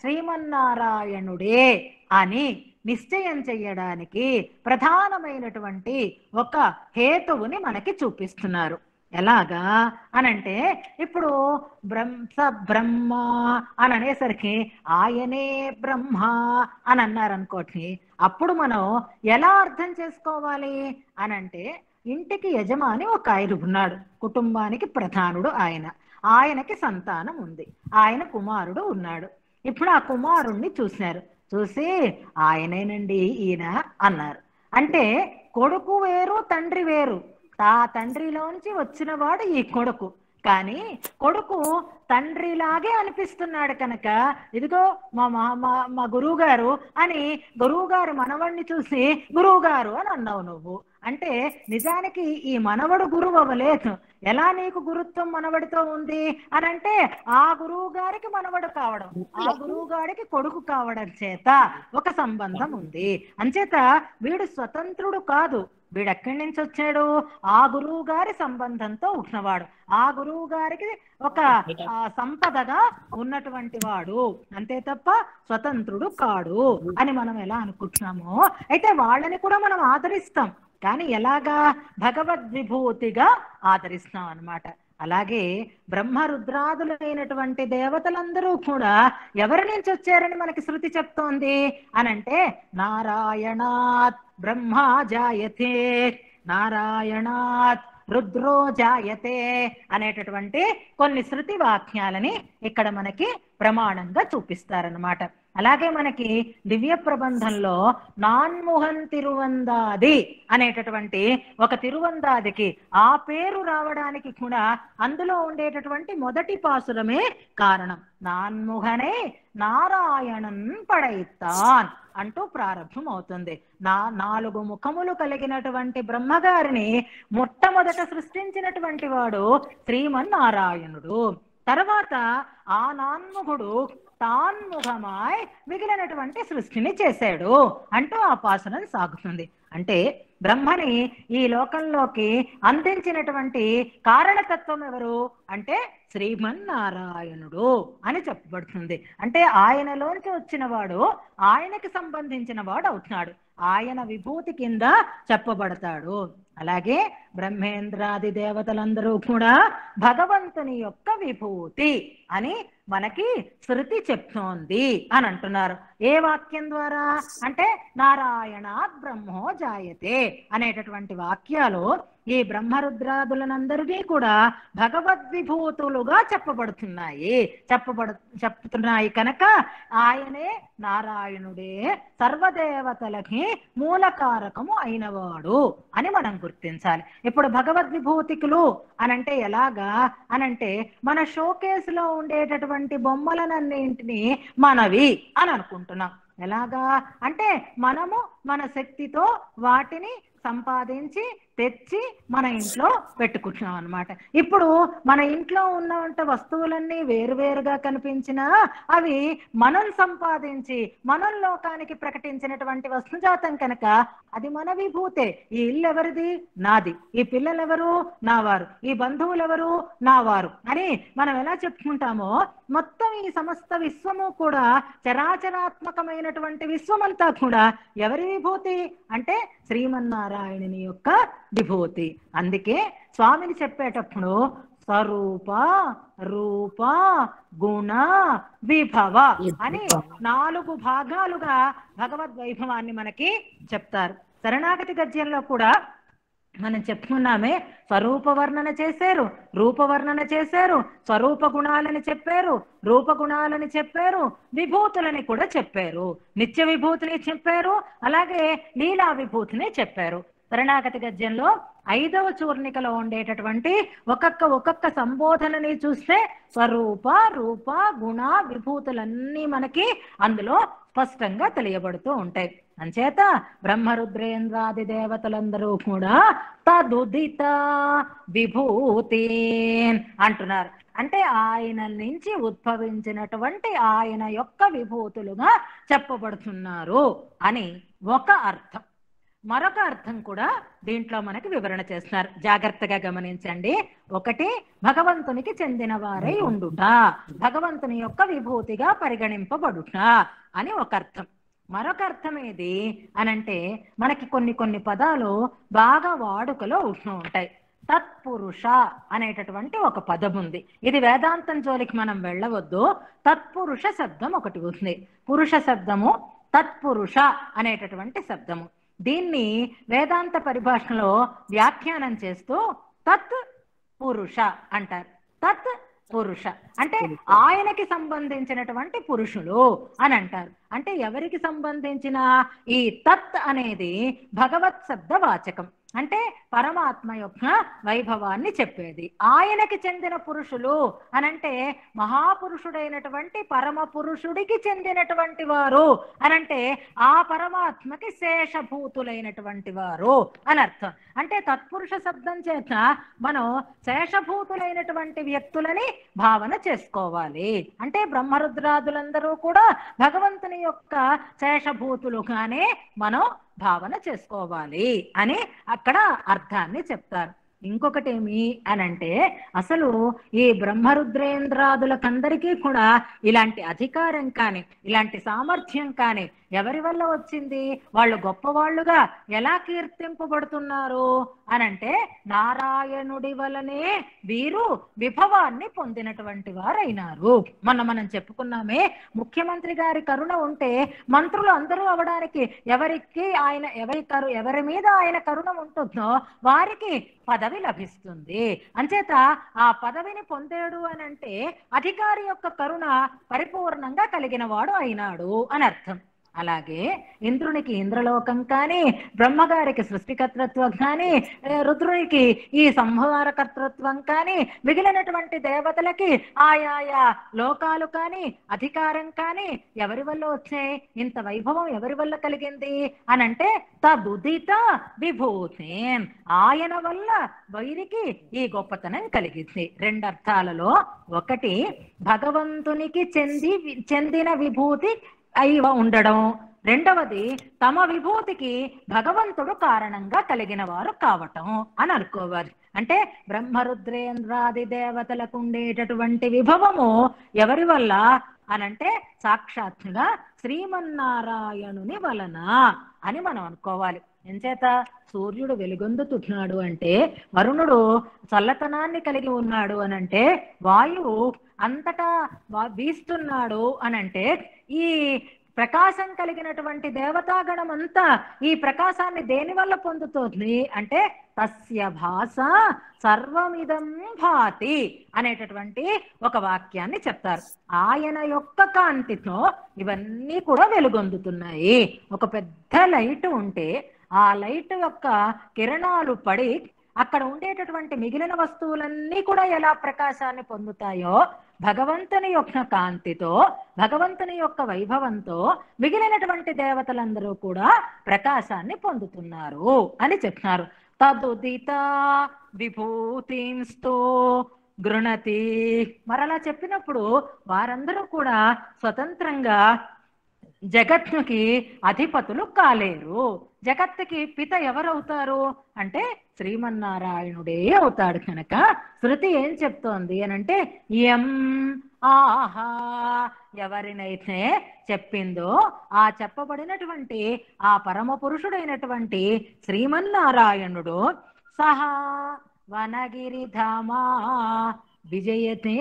శ్రీమన్నారాయణుడే అని నిశ్చయం చెయ్యడానికి ప్రధానమైనటువంటి ఒక హేతువుని మనకి చూపిస్తున్నారు ఎలాగా అనంటే ఇప్పుడు బ్రహ్మ బ్రహ్మ అని అనేసరికి ఆయనే బ్రహ్మ అని అన్నారు అనుకోండి అప్పుడు మనం ఎలా అర్థం చేసుకోవాలి అనంటే ఇంటికి యజమాని ఒక ఆయన ఉన్నాడు కుటుంబానికి ప్రధానుడు ఆయన ఆయనకి సంతానం ఉంది ఆయన కుమారుడు ఉన్నాడు ఇప్పుడు ఆ కుమారుణ్ణి చూసినారు చూసి ఆయనేనండి ఈయన అన్నారు అంటే కొడుకు వేరు తండ్రి వేరు ఆ తండ్రిలోంచి వచ్చినవాడు ఈ కొడుకు కానీ కొడుకు తండ్రిలాగే అనిపిస్తున్నాడు కనుక ఇదిగో మా మా మా- మా గురువు గారు అని గురువు గారు మనవడిని చూసి గురువు గారు అని అన్నావు నువ్వు అంటే నిజానికి ఈ మనవడు గురువు అవ్వలేదు ఎలా నీకు గురుత్వం మనవడితో ఉంది అని అంటే ఆ గురువు గారికి మనవడు కావడం ఆ గురువు గారికి కొడుకు కావడం చేత ఒక సంబంధం ఉంది అంచేత వీడు స్వతంత్రుడు కాదు వీడు ఎక్కడి నుంచి వచ్చాడు ఆ గురువు గారి సంబంధంతో ఉన్నవాడు ఆ గురువు గారికి ఒక ఆ, సంపదగా ఉన్నటువంటి వాడు అంతే తప్ప స్వతంత్రుడు కాడు అని మనం ఎలా అనుకుంటున్నామో అయితే వాళ్ళని కూడా మనం ఆదరిస్తాం కానీ ఎలాగా భగవద్విభూతిగా ఆదరిస్తాం అన్నమాట అలాగే బ్రహ్మరుద్రాదులైనటువంటి దేవతలందరూ కూడా ఎవరి నుంచి వచ్చారని మనకి శృతి చెప్తోంది అనంటే నారాయణాత్ బ్రహ్మ జాయతే నారాయణాత్ రుద్రో జాయతే అనేటటువంటి కొన్ని శృతి వాక్యాలని ఇక్కడ మనకి ప్రమాణంగా చూపిస్తారనమాట అలాగే మనకి దివ్య ప్రబంధంలో నాన్ముహన్ తిరువందాది అనేటటువంటి ఒక తిరువందాదికి ఆ పేరు రావడానికి కూడా అందులో ఉండేటటువంటి మొదటి పాసురమే కారణం నాన్ముహనే నారాయణన్ పడైతాన్ అంటూ ప్రారంభం అవుతుంది నా నాలుగు ముఖములు కలిగినటువంటి బ్రహ్మగారిని మొట్టమొదట సృష్టించినటువంటి వాడు శ్రీమన్నారాయణుడు తర్వాత ఆ నాన్ముఖుడు తాన్ముఖమాయ్ మిగిలినటువంటి సృష్టిని చేశాడు అంటూ ఆ పాసనం సాగుతుంది అంటే బ్రహ్మని ఈ లోకంలోకి అందించినటువంటి కారణతత్వం ఎవరు అంటే శ్రీమన్నారాయణుడు అని చెప్పబడుతుంది అంటే ఆయనలోంచి వచ్చిన వాడు ఆయనకి సంబంధించిన వాడు అవుతున్నాడు ఆయన విభూతి కింద చెప్పబడతాడు అలాగే బ్రహ్మేంద్రాది దేవతలందరూ కూడా భగవంతుని యొక్క విభూతి అని మనకి శృతి చెప్తోంది అని అంటున్నారు ఏ వాక్యం ద్వారా అంటే నారాయణాత్ బ్రహ్మో జాయతే అనేటటువంటి వాక్యాలు ఈ బ్రహ్మరుద్రాదులనందరినీ కూడా భగవద్విభూతులుగా చెప్పబడుతున్నాయి చెప్పబడు చెప్తున్నాయి కనుక ఆయనే నారాయణుడే సర్వదేవతలకి మూలకారకము అయినవాడు అని మనం గుర్తించాలి ఇప్పుడు భగవద్విభూతికులు అనంటే ఎలాగా అనంటే మన షోకేస్ లో ఉండేటటువంటి బొమ్మలనన్నింటినీ మనవి అని అనుకుంటున్నాం ఎలాగా అంటే మనము మన శక్తితో వాటిని సంపాదించి తెచ్చి మన ఇంట్లో పెట్టుకుంటున్నాం అన్నమాట ఇప్పుడు మన ఇంట్లో ఉన్నవంట వస్తువులన్నీ వేరువేరుగా కనిపించినా అవి మనం సంపాదించి మనం లోకానికి ప్రకటించినటువంటి వస్తుజాతం కనుక అది మన విభూతే ఈ ఇల్లు ఎవరిది నాది ఈ పిల్లలు ఎవరు నా వారు ఈ బంధువులు ఎవరు నా వారు అని మనం ఎలా చెప్పుకుంటామో మొత్తం ఈ సమస్త విశ్వము కూడా చరాచరాత్మకమైనటువంటి విశ్వమంతా కూడా ఎవరి విభూతి అంటే శ్రీమన్నారాయణుని యొక్క విభూతి అందుకే స్వామిని చెప్పేటప్పుడు స్వరూప రూప గుణ విభవ అని నాలుగు భాగాలుగా భగవద్ వైభవాన్ని మనకి చెప్తారు శరణాగతి గద్యంలో కూడా మనం చెప్పుకున్నామే స్వరూప వర్ణన చేశారు రూపవర్ణన చేశారు స్వరూప గుణాలని చెప్పారు రూప గుణాలని చెప్పారు విభూతులని కూడా చెప్పారు నిత్య విభూతిని చెప్పారు అలాగే లీలా విభూతిని చెప్పారు శరణాగతి గద్యంలో ఐదవ చూర్ణికలో ఉండేటటువంటి ఒక్కొక్క ఒక్కొక్క సంబోధనని చూస్తే స్వరూప రూప గుణ విభూతులన్నీ మనకి అందులో స్పష్టంగా తెలియబడుతూ ఉంటాయి అంచేత బ్రహ్మరుద్రేంద్రాది దేవతలందరూ కూడా తదుదిత విభూతి అంటున్నారు అంటే ఆయన నుంచి ఉద్భవించినటువంటి ఆయన యొక్క విభూతులుగా చెప్పబడుతున్నారు అని ఒక అర్థం మరొక అర్థం కూడా దీంట్లో మనకి వివరణ చేస్తున్నారు జాగ్రత్తగా గమనించండి ఒకటి భగవంతునికి చెందిన వారై ఉండుట భగవంతుని యొక్క విభూతిగా పరిగణింపబడుట అని ఒక అర్థం మరొక అర్థం ఏది అనంటే మనకి కొన్ని కొన్ని పదాలు బాగా వాడుకలో ఉంటూ ఉంటాయి తత్పురుష అనేటటువంటి ఒక పదం ఉంది ఇది వేదాంతం జోలికి మనం వెళ్ళవద్దు తత్పురుష శబ్దం ఒకటి ఉంది పురుష శబ్దము తత్పురుష అనేటటువంటి శబ్దము దీన్ని వేదాంత పరిభాషలో వ్యాఖ్యానం చేస్తూ తత్ పురుష అంటారు తత్ పురుష అంటే ఆయనకి సంబంధించినటువంటి పురుషులు అని అంటారు అంటే ఎవరికి సంబంధించిన ఈ తత్ అనేది భగవత్ శబ్ద వాచకం అంటే పరమాత్మ యొక్క వైభవాన్ని చెప్పేది ఆయనకి చెందిన పురుషులు అనంటే మహాపురుషుడైనటువంటి పరమ పురుషుడికి చెందినటువంటి వారు అనంటే ఆ పరమాత్మకి శేషభూతులైనటువంటి వారు అని అర్థం అంటే తత్పురుష శబ్దం చేత మనం శేషభూతులైనటువంటి వ్యక్తులని భావన చేసుకోవాలి అంటే బ్రహ్మరుద్రాదులందరూ కూడా భగవంతుని యొక్క శేషభూతులుగానే మనం భావన చేసుకోవాలి అని అక్కడ అర్థాన్ని చెప్తారు ఇంకొకటి ఏమి అని అంటే అసలు ఈ బ్రహ్మరుద్రేంద్రాదులకందరికీ కూడా ఇలాంటి అధికారం కానీ ఇలాంటి సామర్థ్యం కానీ ఎవరి వల్ల వచ్చింది వాళ్ళు గొప్పవాళ్ళుగా ఎలా కీర్తింపబడుతున్నారు అనంటే నారాయణుడి వలనే వీరు విభవాన్ని పొందినటువంటి వారైనారు మొన్న మనం చెప్పుకున్నామే ముఖ్యమంత్రి గారి కరుణ ఉంటే మంత్రులు అందరూ అవడానికి ఎవరికి ఆయన ఎవరి కరు ఎవరి మీద ఆయన కరుణ ఉంటుందో వారికి పదవి లభిస్తుంది అంచేత ఆ పదవిని పొందాడు అని అంటే అధికారి యొక్క కరుణ పరిపూర్ణంగా కలిగిన వాడు అయినాడు అని అర్థం అలాగే ఇంద్రునికి ఇంద్రలోకం కానీ బ్రహ్మగారికి సృష్టికర్తృత్వం కానీ ఏ, రుద్రునికి ఈ సంహారకర్తృత్వం కానీ మిగిలినటువంటి దేవతలకి ఆయాయా లోకాలు కానీ అధికారం కానీ ఎవరి వల్ల వచ్చాయి ఇంత వైభవం ఎవరి వల్ల కలిగింది అని అంటే తదుదిత విభూతి ఆయన వల్ల వైరికి ఈ గొప్పతనం కలిగింది రెండు అర్థాలలో ఒకటి భగవంతునికి చెంది చెందిన విభూతి అయి ఉండడం రెండవది తమ విభూతికి భగవంతుడు కారణంగా కలిగిన వారు కావటం అని అనుకోవాలి అంటే బ్రహ్మరుద్రేంద్రాది దేవతలకు ఉండేటటువంటి విభవము ఎవరి వల్ల అనంటే సాక్షాత్తుగా శ్రీమన్నారాయణుని వలన అని మనం అనుకోవాలి ఎంచేత సూర్యుడు వెలుగొందుతున్నాడు అంటే వరుణుడు చల్లతనాన్ని కలిగి ఉన్నాడు అనంటే వాయువు అంతటా వా- వీస్తున్నాడు అనంటే ఈ ప్రకాశం కలిగినటువంటి దేవతాగణం అంతా ఈ ప్రకాశాన్ని దేని వల్ల పొందుతోంది అంటే తస్య భాష సర్వమిదం భాతి అనేటటువంటి ఒక వాక్యాన్ని చెప్తారు ఆయన యొక్క కాంతితో ఇవన్నీ కూడా వెలుగొందుతున్నాయి ఒక పెద్ద లైట్ ఉంటే ఆ లైట్ యొక్క కిరణాలు పడి అక్కడ ఉండేటటువంటి మిగిలిన వస్తువులన్నీ కూడా ఎలా ప్రకాశాన్ని పొందుతాయో భగవంతుని యొక్క కాంతితో భగవంతుని యొక్క వైభవంతో మిగిలినటువంటి దేవతలందరూ కూడా ప్రకాశాన్ని పొందుతున్నారు అని చెప్తున్నారు తదుదిత విభూతింస్తో గృణతి మరలా చెప్పినప్పుడు వారందరూ కూడా స్వతంత్రంగా జగత్తుకి అధిపతులు కాలేరు జగత్తుకి పిత ఎవరవుతారు అంటే శ్రీమన్నారాయణుడే అవుతాడు కనుక శృతి ఏం చెప్తోంది అని అంటే ఎం ఆహా ఎవరినైతే చెప్పిందో ఆ చెప్పబడినటువంటి ఆ పరమ పురుషుడైనటువంటి శ్రీమన్నారాయణుడు సహా వనగిరిధామా విజయతే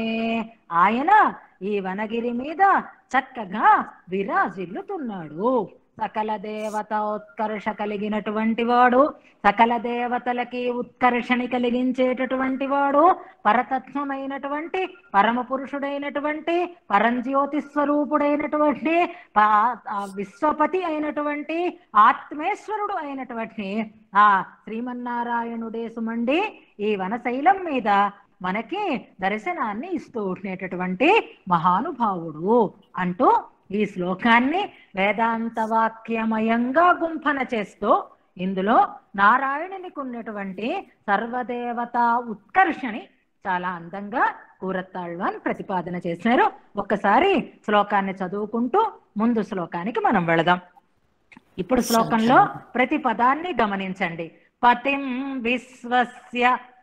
ఆయన ఈ వనగిరి మీద చక్కగా విరాజిల్లుతున్నాడు సకల దేవత ఉత్కర్ష కలిగినటువంటి వాడు సకల దేవతలకి ఉత్కర్షని కలిగించేటటువంటి వాడు పరతత్వమైనటువంటి పరమ పురుషుడైనటువంటి పరంజ్యోతి స్వరూపుడైనటువంటి పా- ఆ విశ్వపతి అయినటువంటి ఆత్మేశ్వరుడు అయినటువంటి ఆ శ్రీమన్నారాయణుడే సుమండి ఈ వనశైలం మీద మనకి దర్శనాన్ని ఇస్తూ ఉండేటటువంటి మహానుభావుడు అంటూ ఈ శ్లోకాన్ని వేదాంత వాక్యమయంగా గుంఫన చేస్తూ ఇందులో నారాయణునికి ఉన్నటువంటి సర్వదేవతా ఉత్కర్షని చాలా అందంగా కూరత్తాళ్వాన్ ప్రతిపాదన చేశారు ఒక్కసారి శ్లోకాన్ని చదువుకుంటూ ముందు శ్లోకానికి మనం వెళదాం ఇప్పుడు శ్లోకంలో ప్రతి పదాన్ని గమనించండి పతిం విశ్వస్య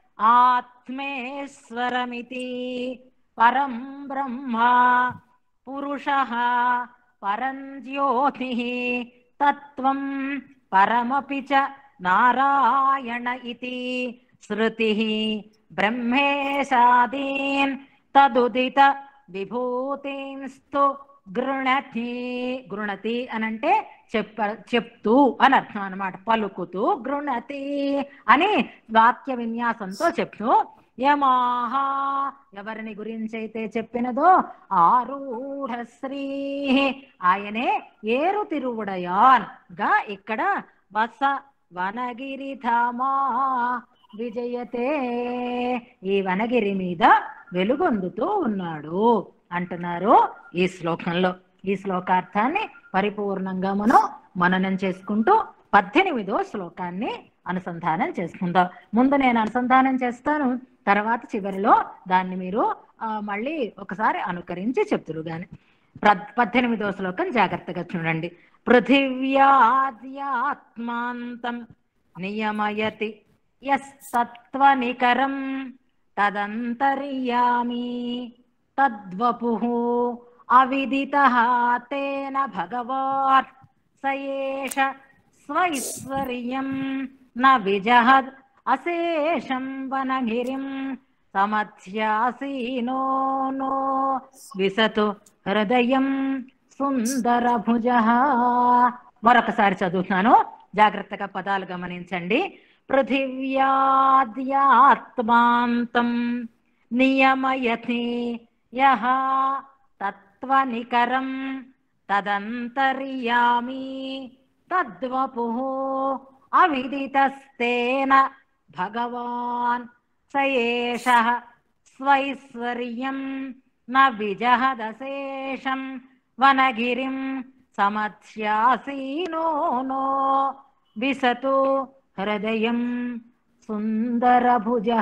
ఆత్మేశ్వరమితి పరం బ్రహ్మ పురుష పరం జ్యోతి తత్వం పరమపి చ నారాయణ ఇతి శృతి బ్రహ్మేశాదీన్ తదుదిత విభూతింస్తు గృణతి గృణతి అనంటే చెప్ప చెప్తూ అని అర్థం అనమాట పలుకుతూ గృణతి అని వాక్య విన్యాసంతో చెప్తూ యమాహా ఎవరిని గురించి అయితే చెప్పినదో ఆరూఢ శ్రీ ఆయనే ఏరు తిరువుడయాన్ గా ఇక్కడ వస వనగిరిధామా విజయతే ఈ వనగిరి మీద వెలుగొందుతూ ఉన్నాడు అంటున్నారు ఈ శ్లోకంలో ఈ శ్లోకార్థాన్ని పరిపూర్ణంగా మనం మననం చేసుకుంటూ పద్దెనిమిదో శ్లోకాన్ని అనుసంధానం చేసుకుందాం ముందు నేను అనుసంధానం చేస్తాను తర్వాత చివరిలో దాన్ని మీరు ఆ, మళ్ళీ ఒకసారి అనుకరించి చెప్తురు గాని ప్ర- పద్దెనిమిదో శ్లోకం జాగ్రత్తగా చూడండి పృథివ్యాద్యాత్మాంతం నియమయతి యస్తత్వనికరం తదంతర్యామి తద్వపుః అవిదితః తేన భగవాన్ స ఏష స్వైశ్వర్యం న విజహద్ అశేషం వనగిరిం సమధ్యాసీనో నో విసతు హృదయం సుందరభుజ మరొకసారి చదువుతున్నాను జాగ్రత్తగా పదాలు గమనించండి పృథివ్యాద్యాత్మాంతం నియమయతి యహ తత్వనికరం తదంతర్యామి తద్వపుః అవిదితస్తేన భగవాన్ స ఏషః స్వైశ్వర్యం న విజహదశేషం వనగిరిం సమధ్యాసీనో నో విసతు హృదయం సుందరభుజ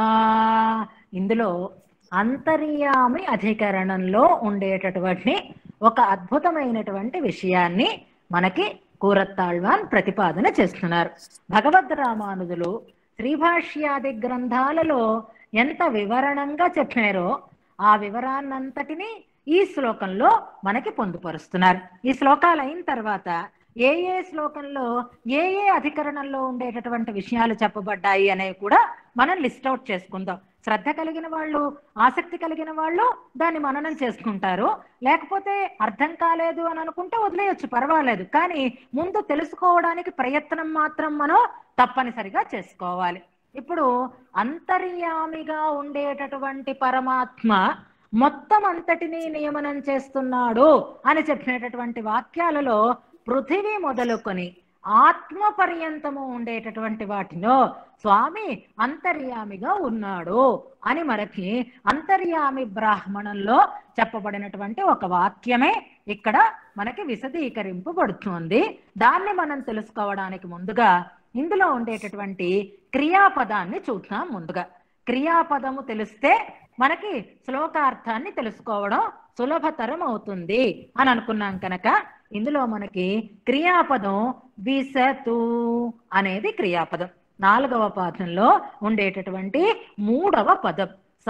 ఇందులో అంతర్యామి అధికరణంలో ఉండేటటువంటి ఒక అద్భుతమైనటువంటి విషయాన్ని మనకి కూరత్తాళ్వాన్ ప్రతిపాదన చేస్తున్నారు భగవద్ రామానుజులు శ్రీభాష్యాది గ్రంథాలలో ఎంత వివరణంగా చెప్పారో ఆ వివరాన్నంతటిని ఈ శ్లోకంలో మనకి పొందుపరుస్తున్నారు ఈ శ్లోకాలు అయిన తర్వాత ఏ ఏ శ్లోకంలో ఏ ఏ అధికరణంలో ఉండేటటువంటి విషయాలు చెప్పబడ్డాయి అనేవి కూడా మనం లిస్ట్ అవుట్ చేసుకుందాం శ్రద్ధ కలిగిన వాళ్ళు ఆసక్తి కలిగిన వాళ్ళు దాన్ని మననం చేసుకుంటారు లేకపోతే అర్థం కాలేదు అని అనుకుంటే వదిలేయొచ్చు పర్వాలేదు కానీ ముందు తెలుసుకోవడానికి ప్రయత్నం మాత్రం మనం తప్పనిసరిగా చేసుకోవాలి ఇప్పుడు అంతర్యామిగా ఉండేటటువంటి పరమాత్మ మొత్తం అంతటినీ నియమనం చేస్తున్నాడు అని చెప్పినటువంటి వాక్యాలలో పృథివీ మొదలుకొని ఆత్మ పర్యంతము ఉండేటటువంటి వాటిలో స్వామి అంతర్యామిగా ఉన్నాడు అని మనకి అంతర్యామి బ్రాహ్మణంలో చెప్పబడినటువంటి ఒక వాక్యమే ఇక్కడ మనకి విశదీకరింపబడుతుంది దాన్ని మనం తెలుసుకోవడానికి ముందుగా ఇందులో ఉండేటటువంటి క్రియాపదాన్ని చూద్దాం ముందుగా క్రియాపదము తెలిస్తే మనకి శ్లోకార్థాన్ని తెలుసుకోవడం సులభతరం అవుతుంది అని అనుకున్నాం కనుక ఇందులో మనకి క్రియాపదం విసతు అనేది క్రియాపదం నాలుగవ పాదంలో ఉండేటటువంటి మూడవ పదం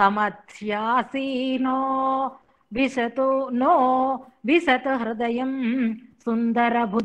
సమధ్యాసీనో విశతు నో విశత హృదయం సుందర భుజ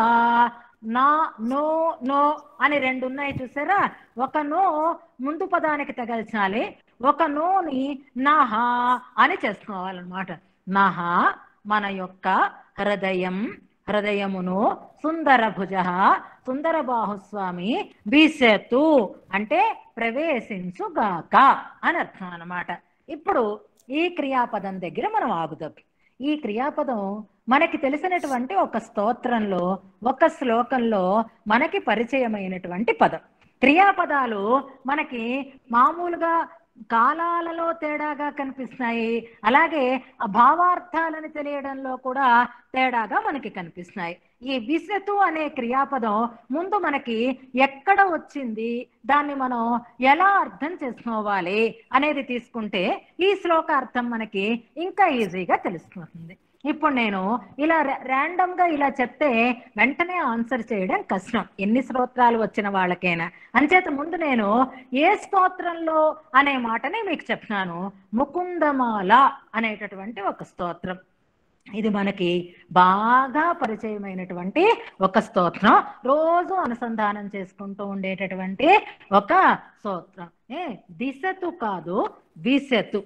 నా నో నో అని రెండు ఉన్నాయి చూసారా ఒక నో ముందు పదానికి తగల్చాలి ఒక నోని నహ అని చేసుకోవాలన్నమాట నహ మన యొక్క హృదయం హృదయమును సుందర భుజ సుందర బాహుస్వామి విశతు అంటే ప్రవేశించుగాక అని అర్థం అన్నమాట ఇప్పుడు ఈ క్రియాపదం దగ్గర మనం ఆగుదాం ఈ క్రియాపదం మనకి తెలిసినటువంటి ఒక స్తోత్రంలో ఒక శ్లోకంలో మనకి పరిచయమైనటువంటి పదం క్రియాపదాలు మనకి మామూలుగా కాలాలలో తేడాగా కనిపిస్తున్నాయి అలాగే ఆ భావార్థాలను తెలియడంలో కూడా తేడాగా మనకి కనిపిస్తున్నాయి ఈ విసతు అనే క్రియాపదం ముందు మనకి ఎక్కడ వచ్చింది దాన్ని మనం ఎలా అర్థం చేసుకోవాలి అనేది తీసుకుంటే ఈ శ్లోకార్థం మనకి ఇంకా ఈజీగా తెలుస్తుంది ఇప్పుడు నేను ఇలా ర్యాండమ్ గా ఇలా చెప్తే వెంటనే ఆన్సర్ చేయడం కష్టం ఎన్ని స్తోత్రాలు వచ్చిన వాళ్ళకైనా అంచేత ముందు నేను ఏ స్తోత్రంలో అనే మాటని మీకు చెప్తున్నాను ముకుందమాల అనేటటువంటి ఒక స్తోత్రం ఇది మనకి బాగా పరిచయమైనటువంటి ఒక స్తోత్రం రోజు అనుసంధానం చేసుకుంటూ ఉండేటటువంటి ఒక స్తోత్రం ఏ దిశతు కాదు విశతు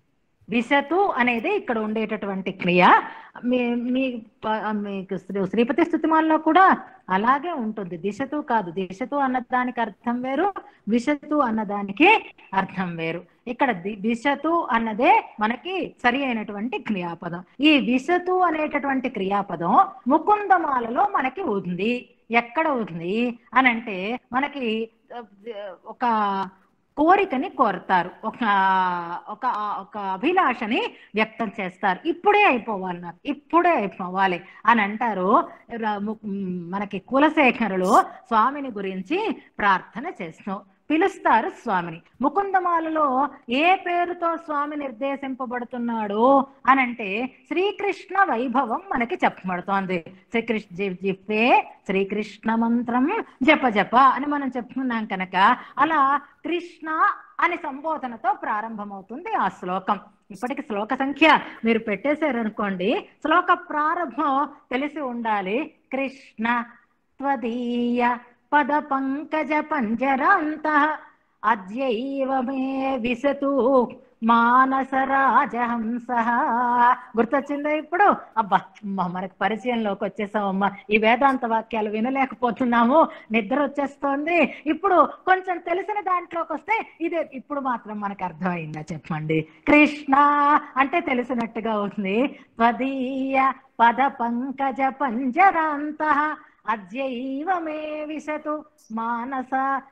విశతు అనేది ఇక్కడ ఉండేటటువంటి క్రియ మీ మీ ప- మీకు శ్రీ- శ్రీపతి స్థుతిమాల్లో కూడా అలాగే ఉంటుంది దిశతు కాదు దిశతు అన్నదానికి అర్థం వేరు విశతు అన్నదానికి అర్థం వేరు ఇక్కడ ది- విశతు అన్నదే మనకి సరి అయినటువంటి క్రియాపదం ఈ విశతు అనేటటువంటి క్రియాపదం ముకుందమాలలో మనకి ఉంది ఎక్కడ ఉంది అని అంటే మనకి ఆ, ఒక కోరికని కోరతారు ఒక ఒక ఒక అభిలాషని వ్యక్తం చేస్తారు ఇప్పుడే అయిపోవాలి నాకు ఇప్పుడే అయిపోవాలి అని అంటారు ర- ము- మ్, మనకి కులశేఖరులు స్వామిని గురించి ప్రార్థన చేస్తాం పిలుస్తారు స్వామిని ముకుందమాలలో ఏ పేరుతో స్వామి నిర్దేశింపబడుతున్నాడు అని అంటే శ్రీకృష్ణ వైభవం మనకి చెప్పబడుతోంది శ్రీకృష్ణ జి- జిప్పే శ్రీకృష్ణ మంత్రం జప జప అని మనం చెప్పుకున్నాం కనుక అలా కృష్ణ అని సంబోధనతో ప్రారంభమవుతుంది ఆ శ్లోకం ఇప్పటికి శ్లోక సంఖ్య మీరు పెట్టేశారనుకోండి శ్లోక ప్రారంభం తెలిసి ఉండాలి కృష్ణ త్వదీయ పద పంకజ పంజరాంత అద్యైవ మే విశతు మానస రాజహంస గుర్తొచ్చిందా ఇప్పుడు అబ్బా అమ్మా మనకి పరిచయంలోకి వచ్చేసామమ్మా ఈ వేదాంత వాక్యాలు వినలేకపోతున్నాము నిద్ర వచ్చేస్తోంది ఇప్పుడు కొంచెం తెలిసిన దాంట్లోకి వస్తే ఇదే ఇప్పుడు మాత్రం మనకు అర్థమైందా చెప్పండి కృష్ణ అంటే తెలిసినట్టుగా ఉంది త్వదీయ పద పంకజ పంజరాంత అద్యైవ మే విశతు మానస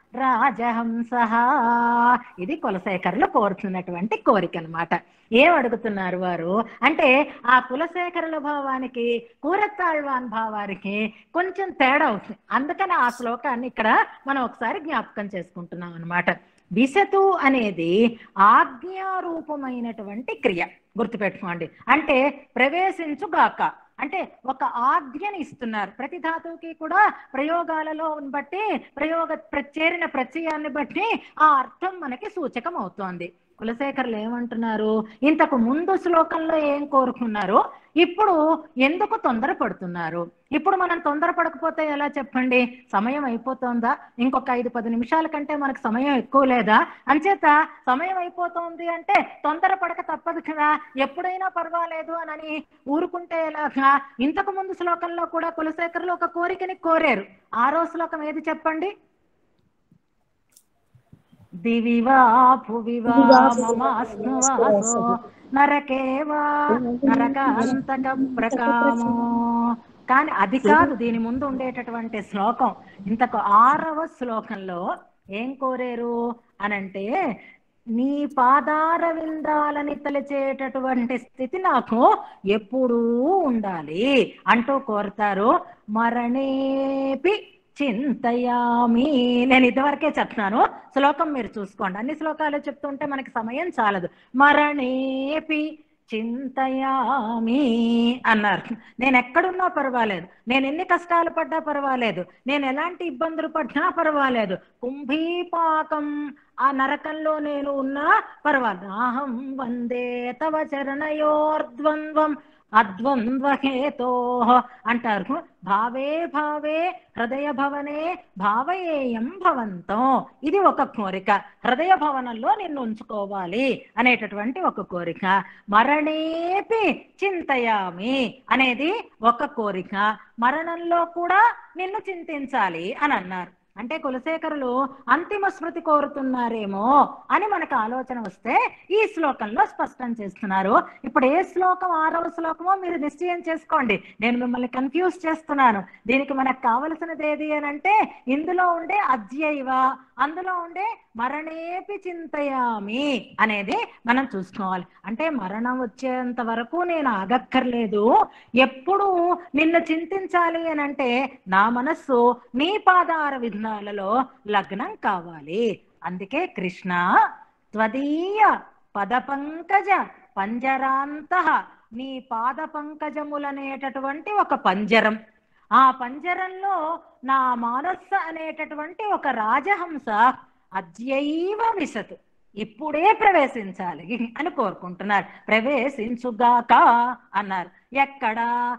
రాజహంస ఇది కులశేఖరులు కోరుతున్నటువంటి కోరిక అనమాట ఏం అడుగుతున్నారు వారు అంటే ఆ కులశేఖరుల భావానికి కూరత్తాళ్వాన్ భావానికి కొంచెం తేడా అవుతుంది అందుకని ఆ శ్లోకాన్ని ఇక్కడ మనం ఒకసారి జ్ఞాపకం చేసుకుంటున్నాం అనమాట విశతు అనేది ఆజ్ఞారూపమైనటువంటి క్రియ గుర్తుపెట్టుకోండి అంటే ప్రవేశించుగాక అంటే ఒక ఆజ్ఞని ఇస్తున్నారు ప్రతి ధాతువుకి కూడా ప్రయోగాలలో బట్టి ప్రయోగ ప్ర- చేరిన ప్రత్యయాన్ని బట్టి ఆ అర్థం మనకి సూచకం అవుతోంది కులశేఖర్లు ఏమంటున్నారు ఇంతకు ముందు శ్లోకంలో ఏం కోరుకున్నారు ఇప్పుడు ఎందుకు తొందరపడుతున్నారు ఇప్పుడు మనం తొందరపడకపోతే ఎలా చెప్పండి సమయం అయిపోతుందా ఇంకొక ఐదు పది నిమిషాల కంటే మనకు సమయం ఎక్కువ లేదా అంచేత సమయం అయిపోతుంది అంటే తొందరపడక తప్పదు కదా ఎప్పుడైనా పర్వాలేదు అని ఊరుకుంటే ఎలాగా ఇంతకు ముందు శ్లోకంలో కూడా కులశేఖరులు ఒక కోరికని కోరారు ఆరో శ్లోకం ఏది చెప్పండి దివివా భువివా మమాస్ను వాసో నరకేవా నరకాంతక ప్రకామో కానీ అది కాదు దీని ముందు ఉండేటటువంటి శ్లోకం ఇంతకు ఆరవ శ్లోకంలో ఏం కోరారు అనంటే నీ పాదార విందాలని తలచేటటువంటి స్థితి నాకు ఎప్పుడూ ఉండాలి అంటూ కోరుతారు మరణేపి చింతయామి నేను ఇదివరకే చెప్తున్నాను శ్లోకం మీరు చూసుకోండి అన్ని శ్లోకాలు చెప్తుంటే మనకి సమయం చాలదు మరణేపి చింతయామి అన్నారు నేను ఎక్కడున్నా పర్వాలేదు నేను ఎన్ని కష్టాలు పడ్డా పర్వాలేదు నేను ఎలాంటి ఇబ్బందులు పడ్డా పర్వాలేదు కుంభీపాకం ఆ నరకంలో నేను ఉన్నా పర్వాలేదు అహం వందే తవ చరణయోర్ద్వంద్వం అద్వంద్వహేతో అంటారు భావే భావే హృదయ భవనే భావయేయం భవంతం ఇది ఒక కోరిక హృదయ భవనంలో నిన్ను ఉంచుకోవాలి అనేటటువంటి ఒక కోరిక మరణేపి చింతయామి అనేది ఒక కోరిక మరణంలో కూడా నిన్ను చింతించాలి అని అన్నారు అంటే కులశేఖరులు అంతిమ స్మృతి కోరుతున్నారేమో అని మనకు ఆలోచన వస్తే ఈ శ్లోకంలో స్పష్టం చేస్తున్నారు ఇప్పుడు ఏ శ్లోకం ఆరవ శ్లోకమో మీరు నిశ్చయం చేసుకోండి నేను మిమ్మల్ని కన్ఫ్యూజ్ చేస్తున్నాను దీనికి మనకు కావలసినది ఏది అని అంటే ఇందులో ఉండే అద్యైవ అందులో ఉండే మరణేపి చింతయామి అనేది మనం చూసుకోవాలి అంటే మరణం వచ్చేంత వరకు నేను ఆగక్కర్లేదు ఎప్పుడు నిన్ను చింతించాలి అని అంటే నా మనస్సు నీ పాదార విఘ్నాలలో లగ్నం కావాలి అందుకే కృష్ణ త్వదీయ పదపంకజ పంజరాంత నీ పాద పంకజములనేటటువంటి ఒక పంజరం ఆ పంజరంలో నా మానస్స అనేటటువంటి ఒక రాజహంస అద్యైవ విశతు ఇప్పుడే ప్రవేశించాలి అని కోరుకుంటున్నారు ప్రవేశించుగాక అన్నారు ఎక్కడ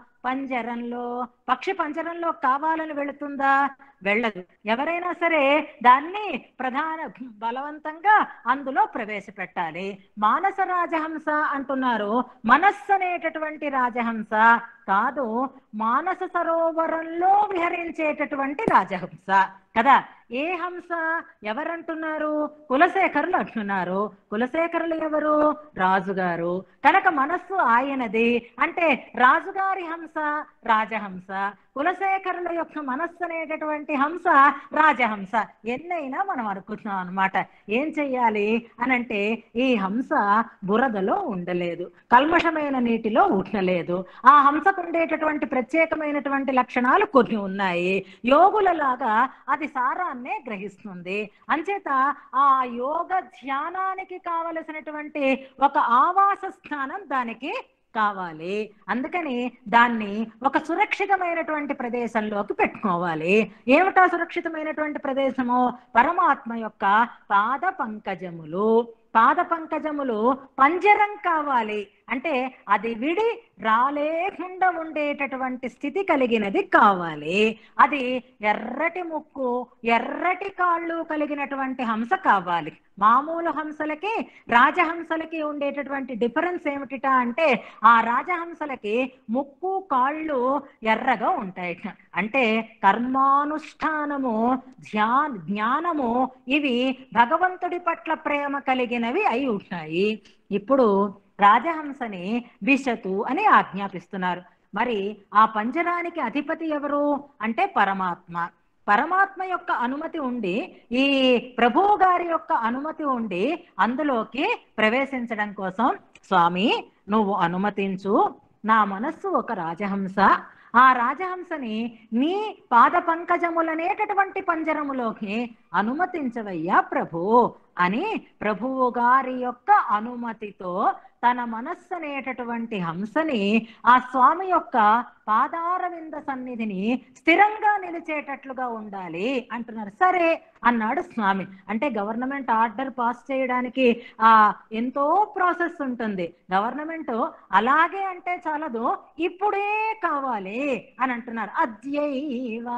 పంజరంలో పక్షి పంజరంలో కావాలని వెళుతుందా వెళ్ళదు ఎవరైనా సరే దాన్ని ప్రధాన బలవంతంగా అందులో ప్రవేశపెట్టాలి మానస రాజహంస అంటున్నారు మనస్సు అనేటటువంటి రాజహంస కాదు మానస సరోవరంలో విహరించేటటువంటి రాజహంస కదా ఏ హంస ఎవరంటున్నారు కులశేఖరులు అంటున్నారు కులశేఖరులు ఎవరు రాజుగారు కనుక మనస్సు ఆయనది అంటే రాజుగారి హంస రాజహంస కులశేఖరుల యొక్క మనస్సు అనేటటువంటి హంస రాజహంస ఎన్నైనా మనం అనుకుంటున్నాం అనమాట ఏం చెయ్యాలి అనంటే ఈ హంస బురదలో ఉండలేదు కల్మషమైన నీటిలో ఉండలేదు ఆ హంసకు ఉండేటటువంటి ప్రత్యేకమైనటువంటి లక్షణాలు కొన్ని ఉన్నాయి యోగులలాగా అది సారాన్నే గ్రహిస్తుంది అంచేత ఆ యోగ ధ్యానానికి కావలసినటువంటి ఒక ఆవాస స్థానం దానికి కావాలి అందుకని దాన్ని ఒక సురక్షితమైనటువంటి ప్రదేశంలోకి పెట్టుకోవాలి ఏమిటా సురక్షితమైనటువంటి ప్రదేశము పరమాత్మ యొక్క పాద పంకజములు పాద పంకజములు పంజరం కావాలి అంటే అది విడి రాలేకుండా ఉండేటటువంటి స్థితి కలిగినది కావాలి అది ఎర్రటి ముక్కు ఎర్రటి కాళ్ళు కలిగినటువంటి హంస కావాలి మామూలు హంసలకి రాజహంసలకి ఉండేటటువంటి డిఫరెన్స్ ఏమిటిట అంటే ఆ రాజహంసలకి ముక్కు కాళ్ళు ఎర్రగా ఉంటాయి అంటే కర్మానుష్ఠానము ధ్యా జ్ఞానము ఇవి భగవంతుడి పట్ల ప్రేమ కలిగినవి అయి ఉంటాయి ఇప్పుడు రాజహంసని బిషతు అని ఆజ్ఞాపిస్తున్నారు మరి ఆ పంజరానికి అధిపతి ఎవరు అంటే పరమాత్మ పరమాత్మ యొక్క అనుమతి ఉండి ఈ ప్రభువు గారి యొక్క అనుమతి ఉండి అందులోకి ప్రవేశించడం కోసం స్వామి నువ్వు అనుమతించు నా మనస్సు ఒక రాజహంస ఆ రాజహంసని నీ పాద పంకజములనేటటువంటి పంజరములోకి అనుమతించవయ్యా ప్రభు అని ప్రభువు గారి యొక్క అనుమతితో తన మనస్సు అనేటటువంటి హంసని ఆ స్వామి యొక్క పాదారవింద సన్నిధిని స్థిరంగా నిలిచేటట్లుగా ఉండాలి అంటున్నారు సరే అన్నాడు స్వామి అంటే గవర్నమెంట్ ఆర్డర్ పాస్ చేయడానికి ఆ ఎంతో ప్రాసెస్ ఉంటుంది గవర్నమెంట్ అలాగే అంటే చాలదు ఇప్పుడే కావాలి అని అంటున్నారు అద్యైవా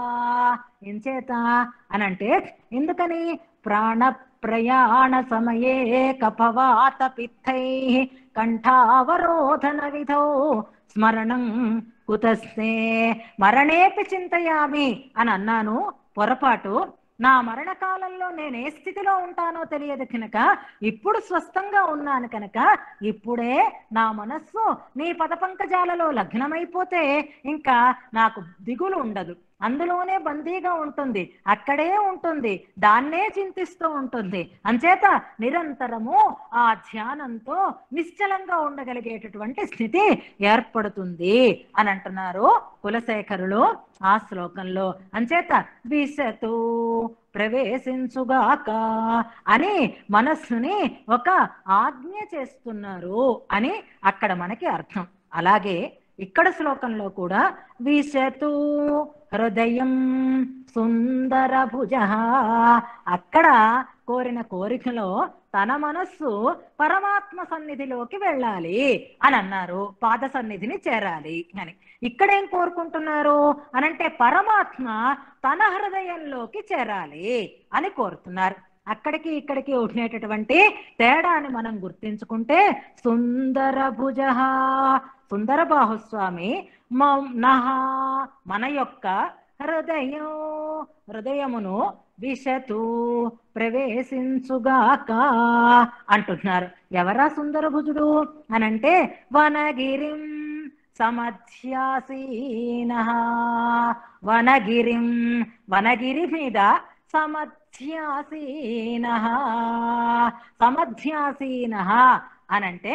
ఎంచేత అని అంటే ఎందుకని ప్రాణ ప్రయాణ సమయే కపవాత పిత్తై కంఠావరోధన విధౌ స్మరణం కుతస్తే మరణేపి చింతయామి అని అన్నాను పొరపాటు నా మరణకాలంలో నేను ఏ స్థితిలో ఉంటానో తెలియదు కనుక ఇప్పుడు స్వస్థంగా ఉన్నాను కనుక ఇప్పుడే నా మనస్సు నీ పదపంకజాలలో లగ్నమైపోతే ఇంకా నాకు దిగులు ఉండదు అందులోనే బందీగా ఉంటుంది అక్కడే ఉంటుంది దాన్నే చింతిస్తూ ఉంటుంది అంచేత నిరంతరము ఆ ధ్యానంతో నిశ్చలంగా ఉండగలిగేటటువంటి స్థితి ఏర్పడుతుంది అని అంటున్నారు కులశేఖరులు ఆ శ్లోకంలో అంచేత విశతు ప్రవేశించుగాక అని మనస్సుని ఒక ఆజ్ఞ చేస్తున్నారు అని అక్కడ మనకి అర్థం అలాగే ఇక్కడ శ్లోకంలో కూడా విశతు హృదయం సుందర భుజ అక్కడ కోరిన కోరికలో తన మనస్సు పరమాత్మ సన్నిధిలోకి వెళ్ళాలి అని అన్నారు పాద సన్నిధిని చేరాలి అని ఇక్కడేం కోరుకుంటున్నారు అనంటే పరమాత్మ తన హృదయంలోకి చేరాలి అని కోరుతున్నారు అక్కడికి ఇక్కడికి ఉండేటటువంటి తేడాని మనం గుర్తించుకుంటే సుందర భుజ సుందర బాహుస్వామి నహ మన యొక్క హృదయం హృదయమును విశతు ప్రవేశించుగాక అంటున్నారు ఎవరా సుందర భుజుడు అనంటే వనగిరిం సమధ్యాసీన వనగిరిం వనగిరి మీద సమధ్యాసీన సమధ్యాసీన అనంటే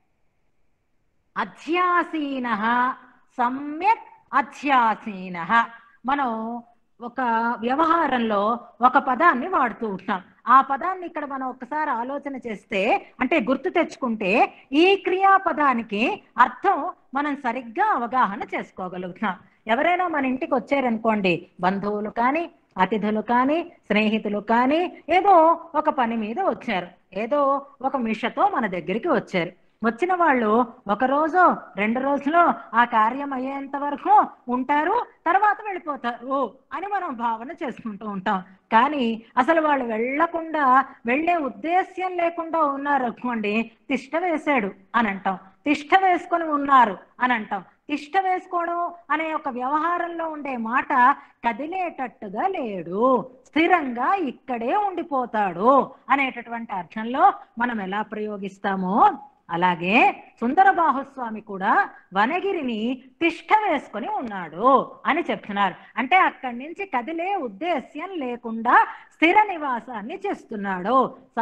అధ్యాసీన సమ్యక్ అధ్యాసీన మనం ఒక వ్యవహారంలో ఒక పదాన్ని వాడుతూ ఉంటాం ఆ పదాన్ని ఇక్కడ మనం ఒకసారి ఆలోచన చేస్తే అంటే గుర్తు తెచ్చుకుంటే ఈ క్రియాపదానికి అర్థం మనం సరిగ్గా అవగాహన చేసుకోగలుగుతాం ఎవరైనా మన ఇంటికి వచ్చారనుకోండి బంధువులు కానీ అతిథులు కానీ స్నేహితులు కానీ ఏదో ఒక పని మీద వచ్చారు ఏదో ఒక మిషతో మన దగ్గరికి వచ్చారు వచ్చిన వాళ్ళు ఒక రోజు రెండు రోజులు ఆ కార్యం అయ్యేంత వరకు ఉంటారు తర్వాత వెళ్ళిపోతారు అని మనం భావన చేసుకుంటూ ఉంటాం కానీ అసలు వాళ్ళు వెళ్లకుండా వెళ్ళే ఉద్దేశ్యం లేకుండా ఉన్నారు అనుకోండి తిష్ట వేశాడు అని అంటాం తిష్ట వేసుకొని ఉన్నారు అని అంటాం తిష్ట వేసుకోవడం అనే ఒక వ్యవహారంలో ఉండే మాట కదిలేటట్టుగా లేడు స్థిరంగా ఇక్కడే ఉండిపోతాడు అనేటటువంటి అర్థంలో మనం ఎలా ప్రయోగిస్తామో అలాగే సుందర బాహుస్వామి కూడా వనగిరిని తిష్ట వేసుకొని ఉన్నాడు అని చెప్తున్నారు అంటే అక్కడి నుంచి కదిలే ఉద్దేశ్యం లేకుండా స్థిర నివాసాన్ని చేస్తున్నాడు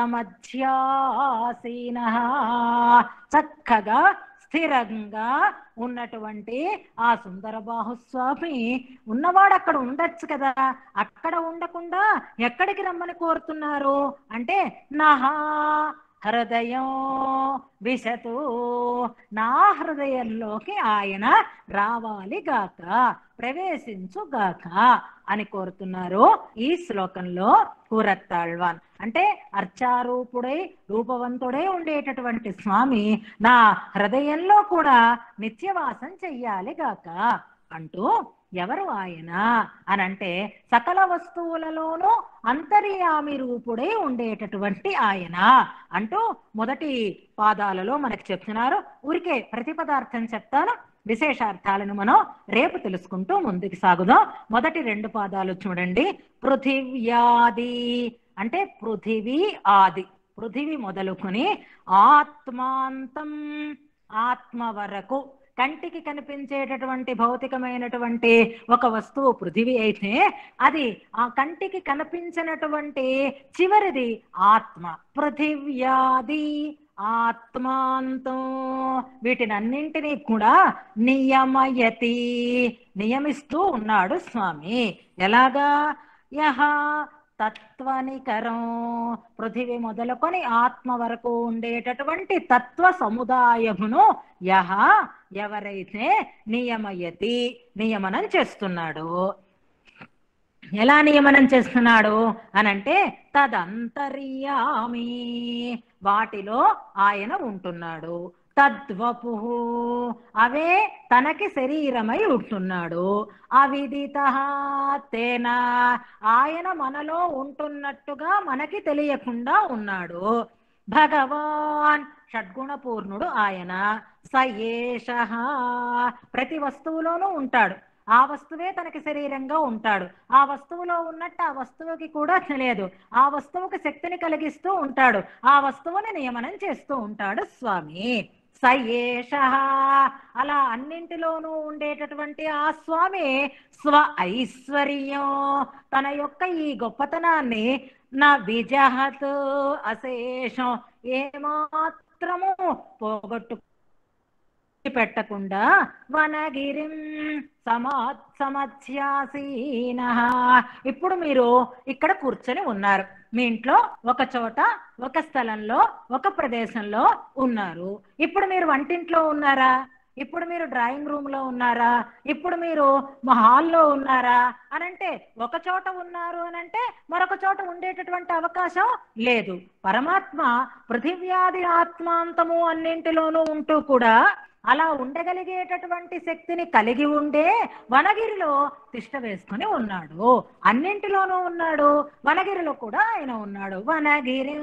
సమధ్యాసీన చక్కగా స్థిరంగా ఉన్నటువంటి ఆ సుందర బాహుస్వామి ఉన్నవాడు అక్కడ ఉండొచ్చు కదా అక్కడ ఉండకుండా ఎక్కడికి రమ్మని కోరుతున్నారు అంటే నహా హృదయం విశతు నా హృదయంలోకి ఆయన రావాలి గాక ప్రవేశించుగాక అని కోరుతున్నారు ఈ శ్లోకంలో కూరత్తాళ్వాన్ అంటే అర్చారూపుడై రూపవంతుడై ఉండేటటువంటి స్వామి నా హృదయంలో కూడా నిత్యవాసం చెయ్యాలి గాక అంటూ ఎవరు ఆయన అని అంటే సకల వస్తువులలోనూ అంతర్యామి రూపుడై ఉండేటటువంటి ఆయన అంటూ మొదటి పాదాలలో మనకి చెప్తున్నారు ఊరికే ప్రతి పదార్థం చెప్తాను విశేషార్థాలను మనం రేపు తెలుసుకుంటూ ముందుకు సాగుదాం మొదటి రెండు పాదాలు చూడండి పృథివ్యాది అంటే పృథివీ ఆది పృథివి మొదలుకొని ఆత్మాంతం ఆత్మ వరకు కంటికి కనిపించేటటువంటి భౌతికమైనటువంటి ఒక వస్తువు పృథివీ అయితే అది ఆ కంటికి కనిపించినటువంటి చివరిది ఆత్మ పృథివ్యాది ఆత్మాంతం వీటినన్నింటినీ కూడా నియమయతి నియమిస్తూ ఉన్నాడు స్వామి ఎలాగా యహ తత్వనికరం పృథివీ మొదలుకొని ఆత్మ వరకు ఉండేటటువంటి తత్వ సముదాయమును యహ ఎవరైతే నియమయతి నియమనం చేస్తున్నాడు ఎలా నియమనం చేస్తున్నాడు అనంటే తదంతర్యామి వాటిలో ఆయన ఉంటున్నాడు తద్వపు అవే తనకి శరీరమై ఉంటున్నాడు అవిదిత తేన ఆయన మనలో ఉంటున్నట్టుగా మనకి తెలియకుండా ఉన్నాడు భగవాన్ షడ్గుణపూర్ణుడు ఆయన సయేష ప్రతి వస్తువులోనూ ఉంటాడు ఆ వస్తువే తనకి శరీరంగా ఉంటాడు ఆ వస్తువులో ఉన్నట్టు ఆ వస్తువుకి కూడా తెలియదు ఆ వస్తువుకి శక్తిని కలిగిస్తూ ఉంటాడు ఆ వస్తువుని నియమనం చేస్తూ ఉంటాడు స్వామి సయేష అలా అన్నింటిలోనూ ఉండేటటువంటి ఆ స్వామి స్వ ఐశ్వర్యం తన యొక్క ఈ గొప్పతనాన్ని నా విజహత్ అశేషం ఏమాత్రము పోగొట్టు పెట్టకుండా వనగిరిం సమా సమధ్యాసీన ఇప్పుడు మీరు ఇక్కడ కూర్చొని ఉన్నారు మీ ఇంట్లో ఒక చోట ఒక స్థలంలో ఒక ప్రదేశంలో ఉన్నారు ఇప్పుడు మీరు వంటింట్లో ఉన్నారా ఇప్పుడు మీరు డ్రాయింగ్ రూమ్ లో ఉన్నారా ఇప్పుడు మీరు మా హాల్లో ఉన్నారా అని అంటే ఒక చోట ఉన్నారు అని అంటే మరొక చోట ఉండేటటువంటి అవకాశం లేదు పరమాత్మ పృథివ్యాధి ఆత్మాంతము అన్నింటిలోనూ ఉంటూ కూడా అలా ఉండగలిగేటటువంటి శక్తిని కలిగి ఉండే వనగిరిలో తిష్ట వేసుకుని ఉన్నాడు అన్నింటిలోనూ ఉన్నాడు వనగిరిలో కూడా ఆయన ఉన్నాడు వనగిరి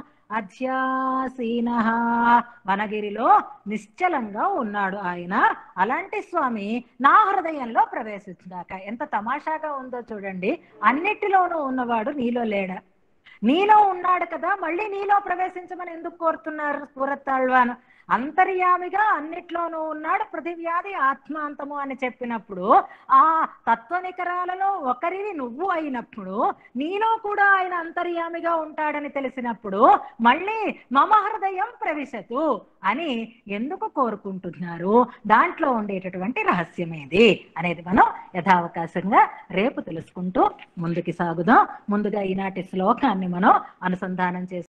అధ్యాసీన వనగిరిలో నిశ్చలంగా ఉన్నాడు ఆయన అలాంటి స్వామి నా హృదయంలో ప్రవేశించాక ఎంత తమాషాగా ఉందో చూడండి అన్నిటిలోనూ ఉన్నవాడు నీలో లేడా నీలో ఉన్నాడు కదా మళ్ళీ నీలో ప్రవేశించమని ఎందుకు కోరుతున్నారు పూరత్తాళ్వాను అంతర్యామిగా అన్నిట్లోనూ ఉన్నాడు పృథివ్యాధి ఆత్మాంతము అని చెప్పినప్పుడు ఆ తత్వనికరాలలో ఒకరివి నువ్వు అయినప్పుడు నీలో కూడా ఆయన అంతర్యామిగా ఉంటాడని తెలిసినప్పుడు మళ్ళీ మమ హృదయం ప్రవిశతు అని ఎందుకు కోరుకుంటున్నారు దాంట్లో ఉండేటటువంటి రహస్యమేది అనేది మనం యథావకాశంగా రేపు తెలుసుకుంటూ ముందుకి సాగుదాం ముందుగా ఈనాటి శ్లోకాన్ని మనం అనుసంధానం చేసి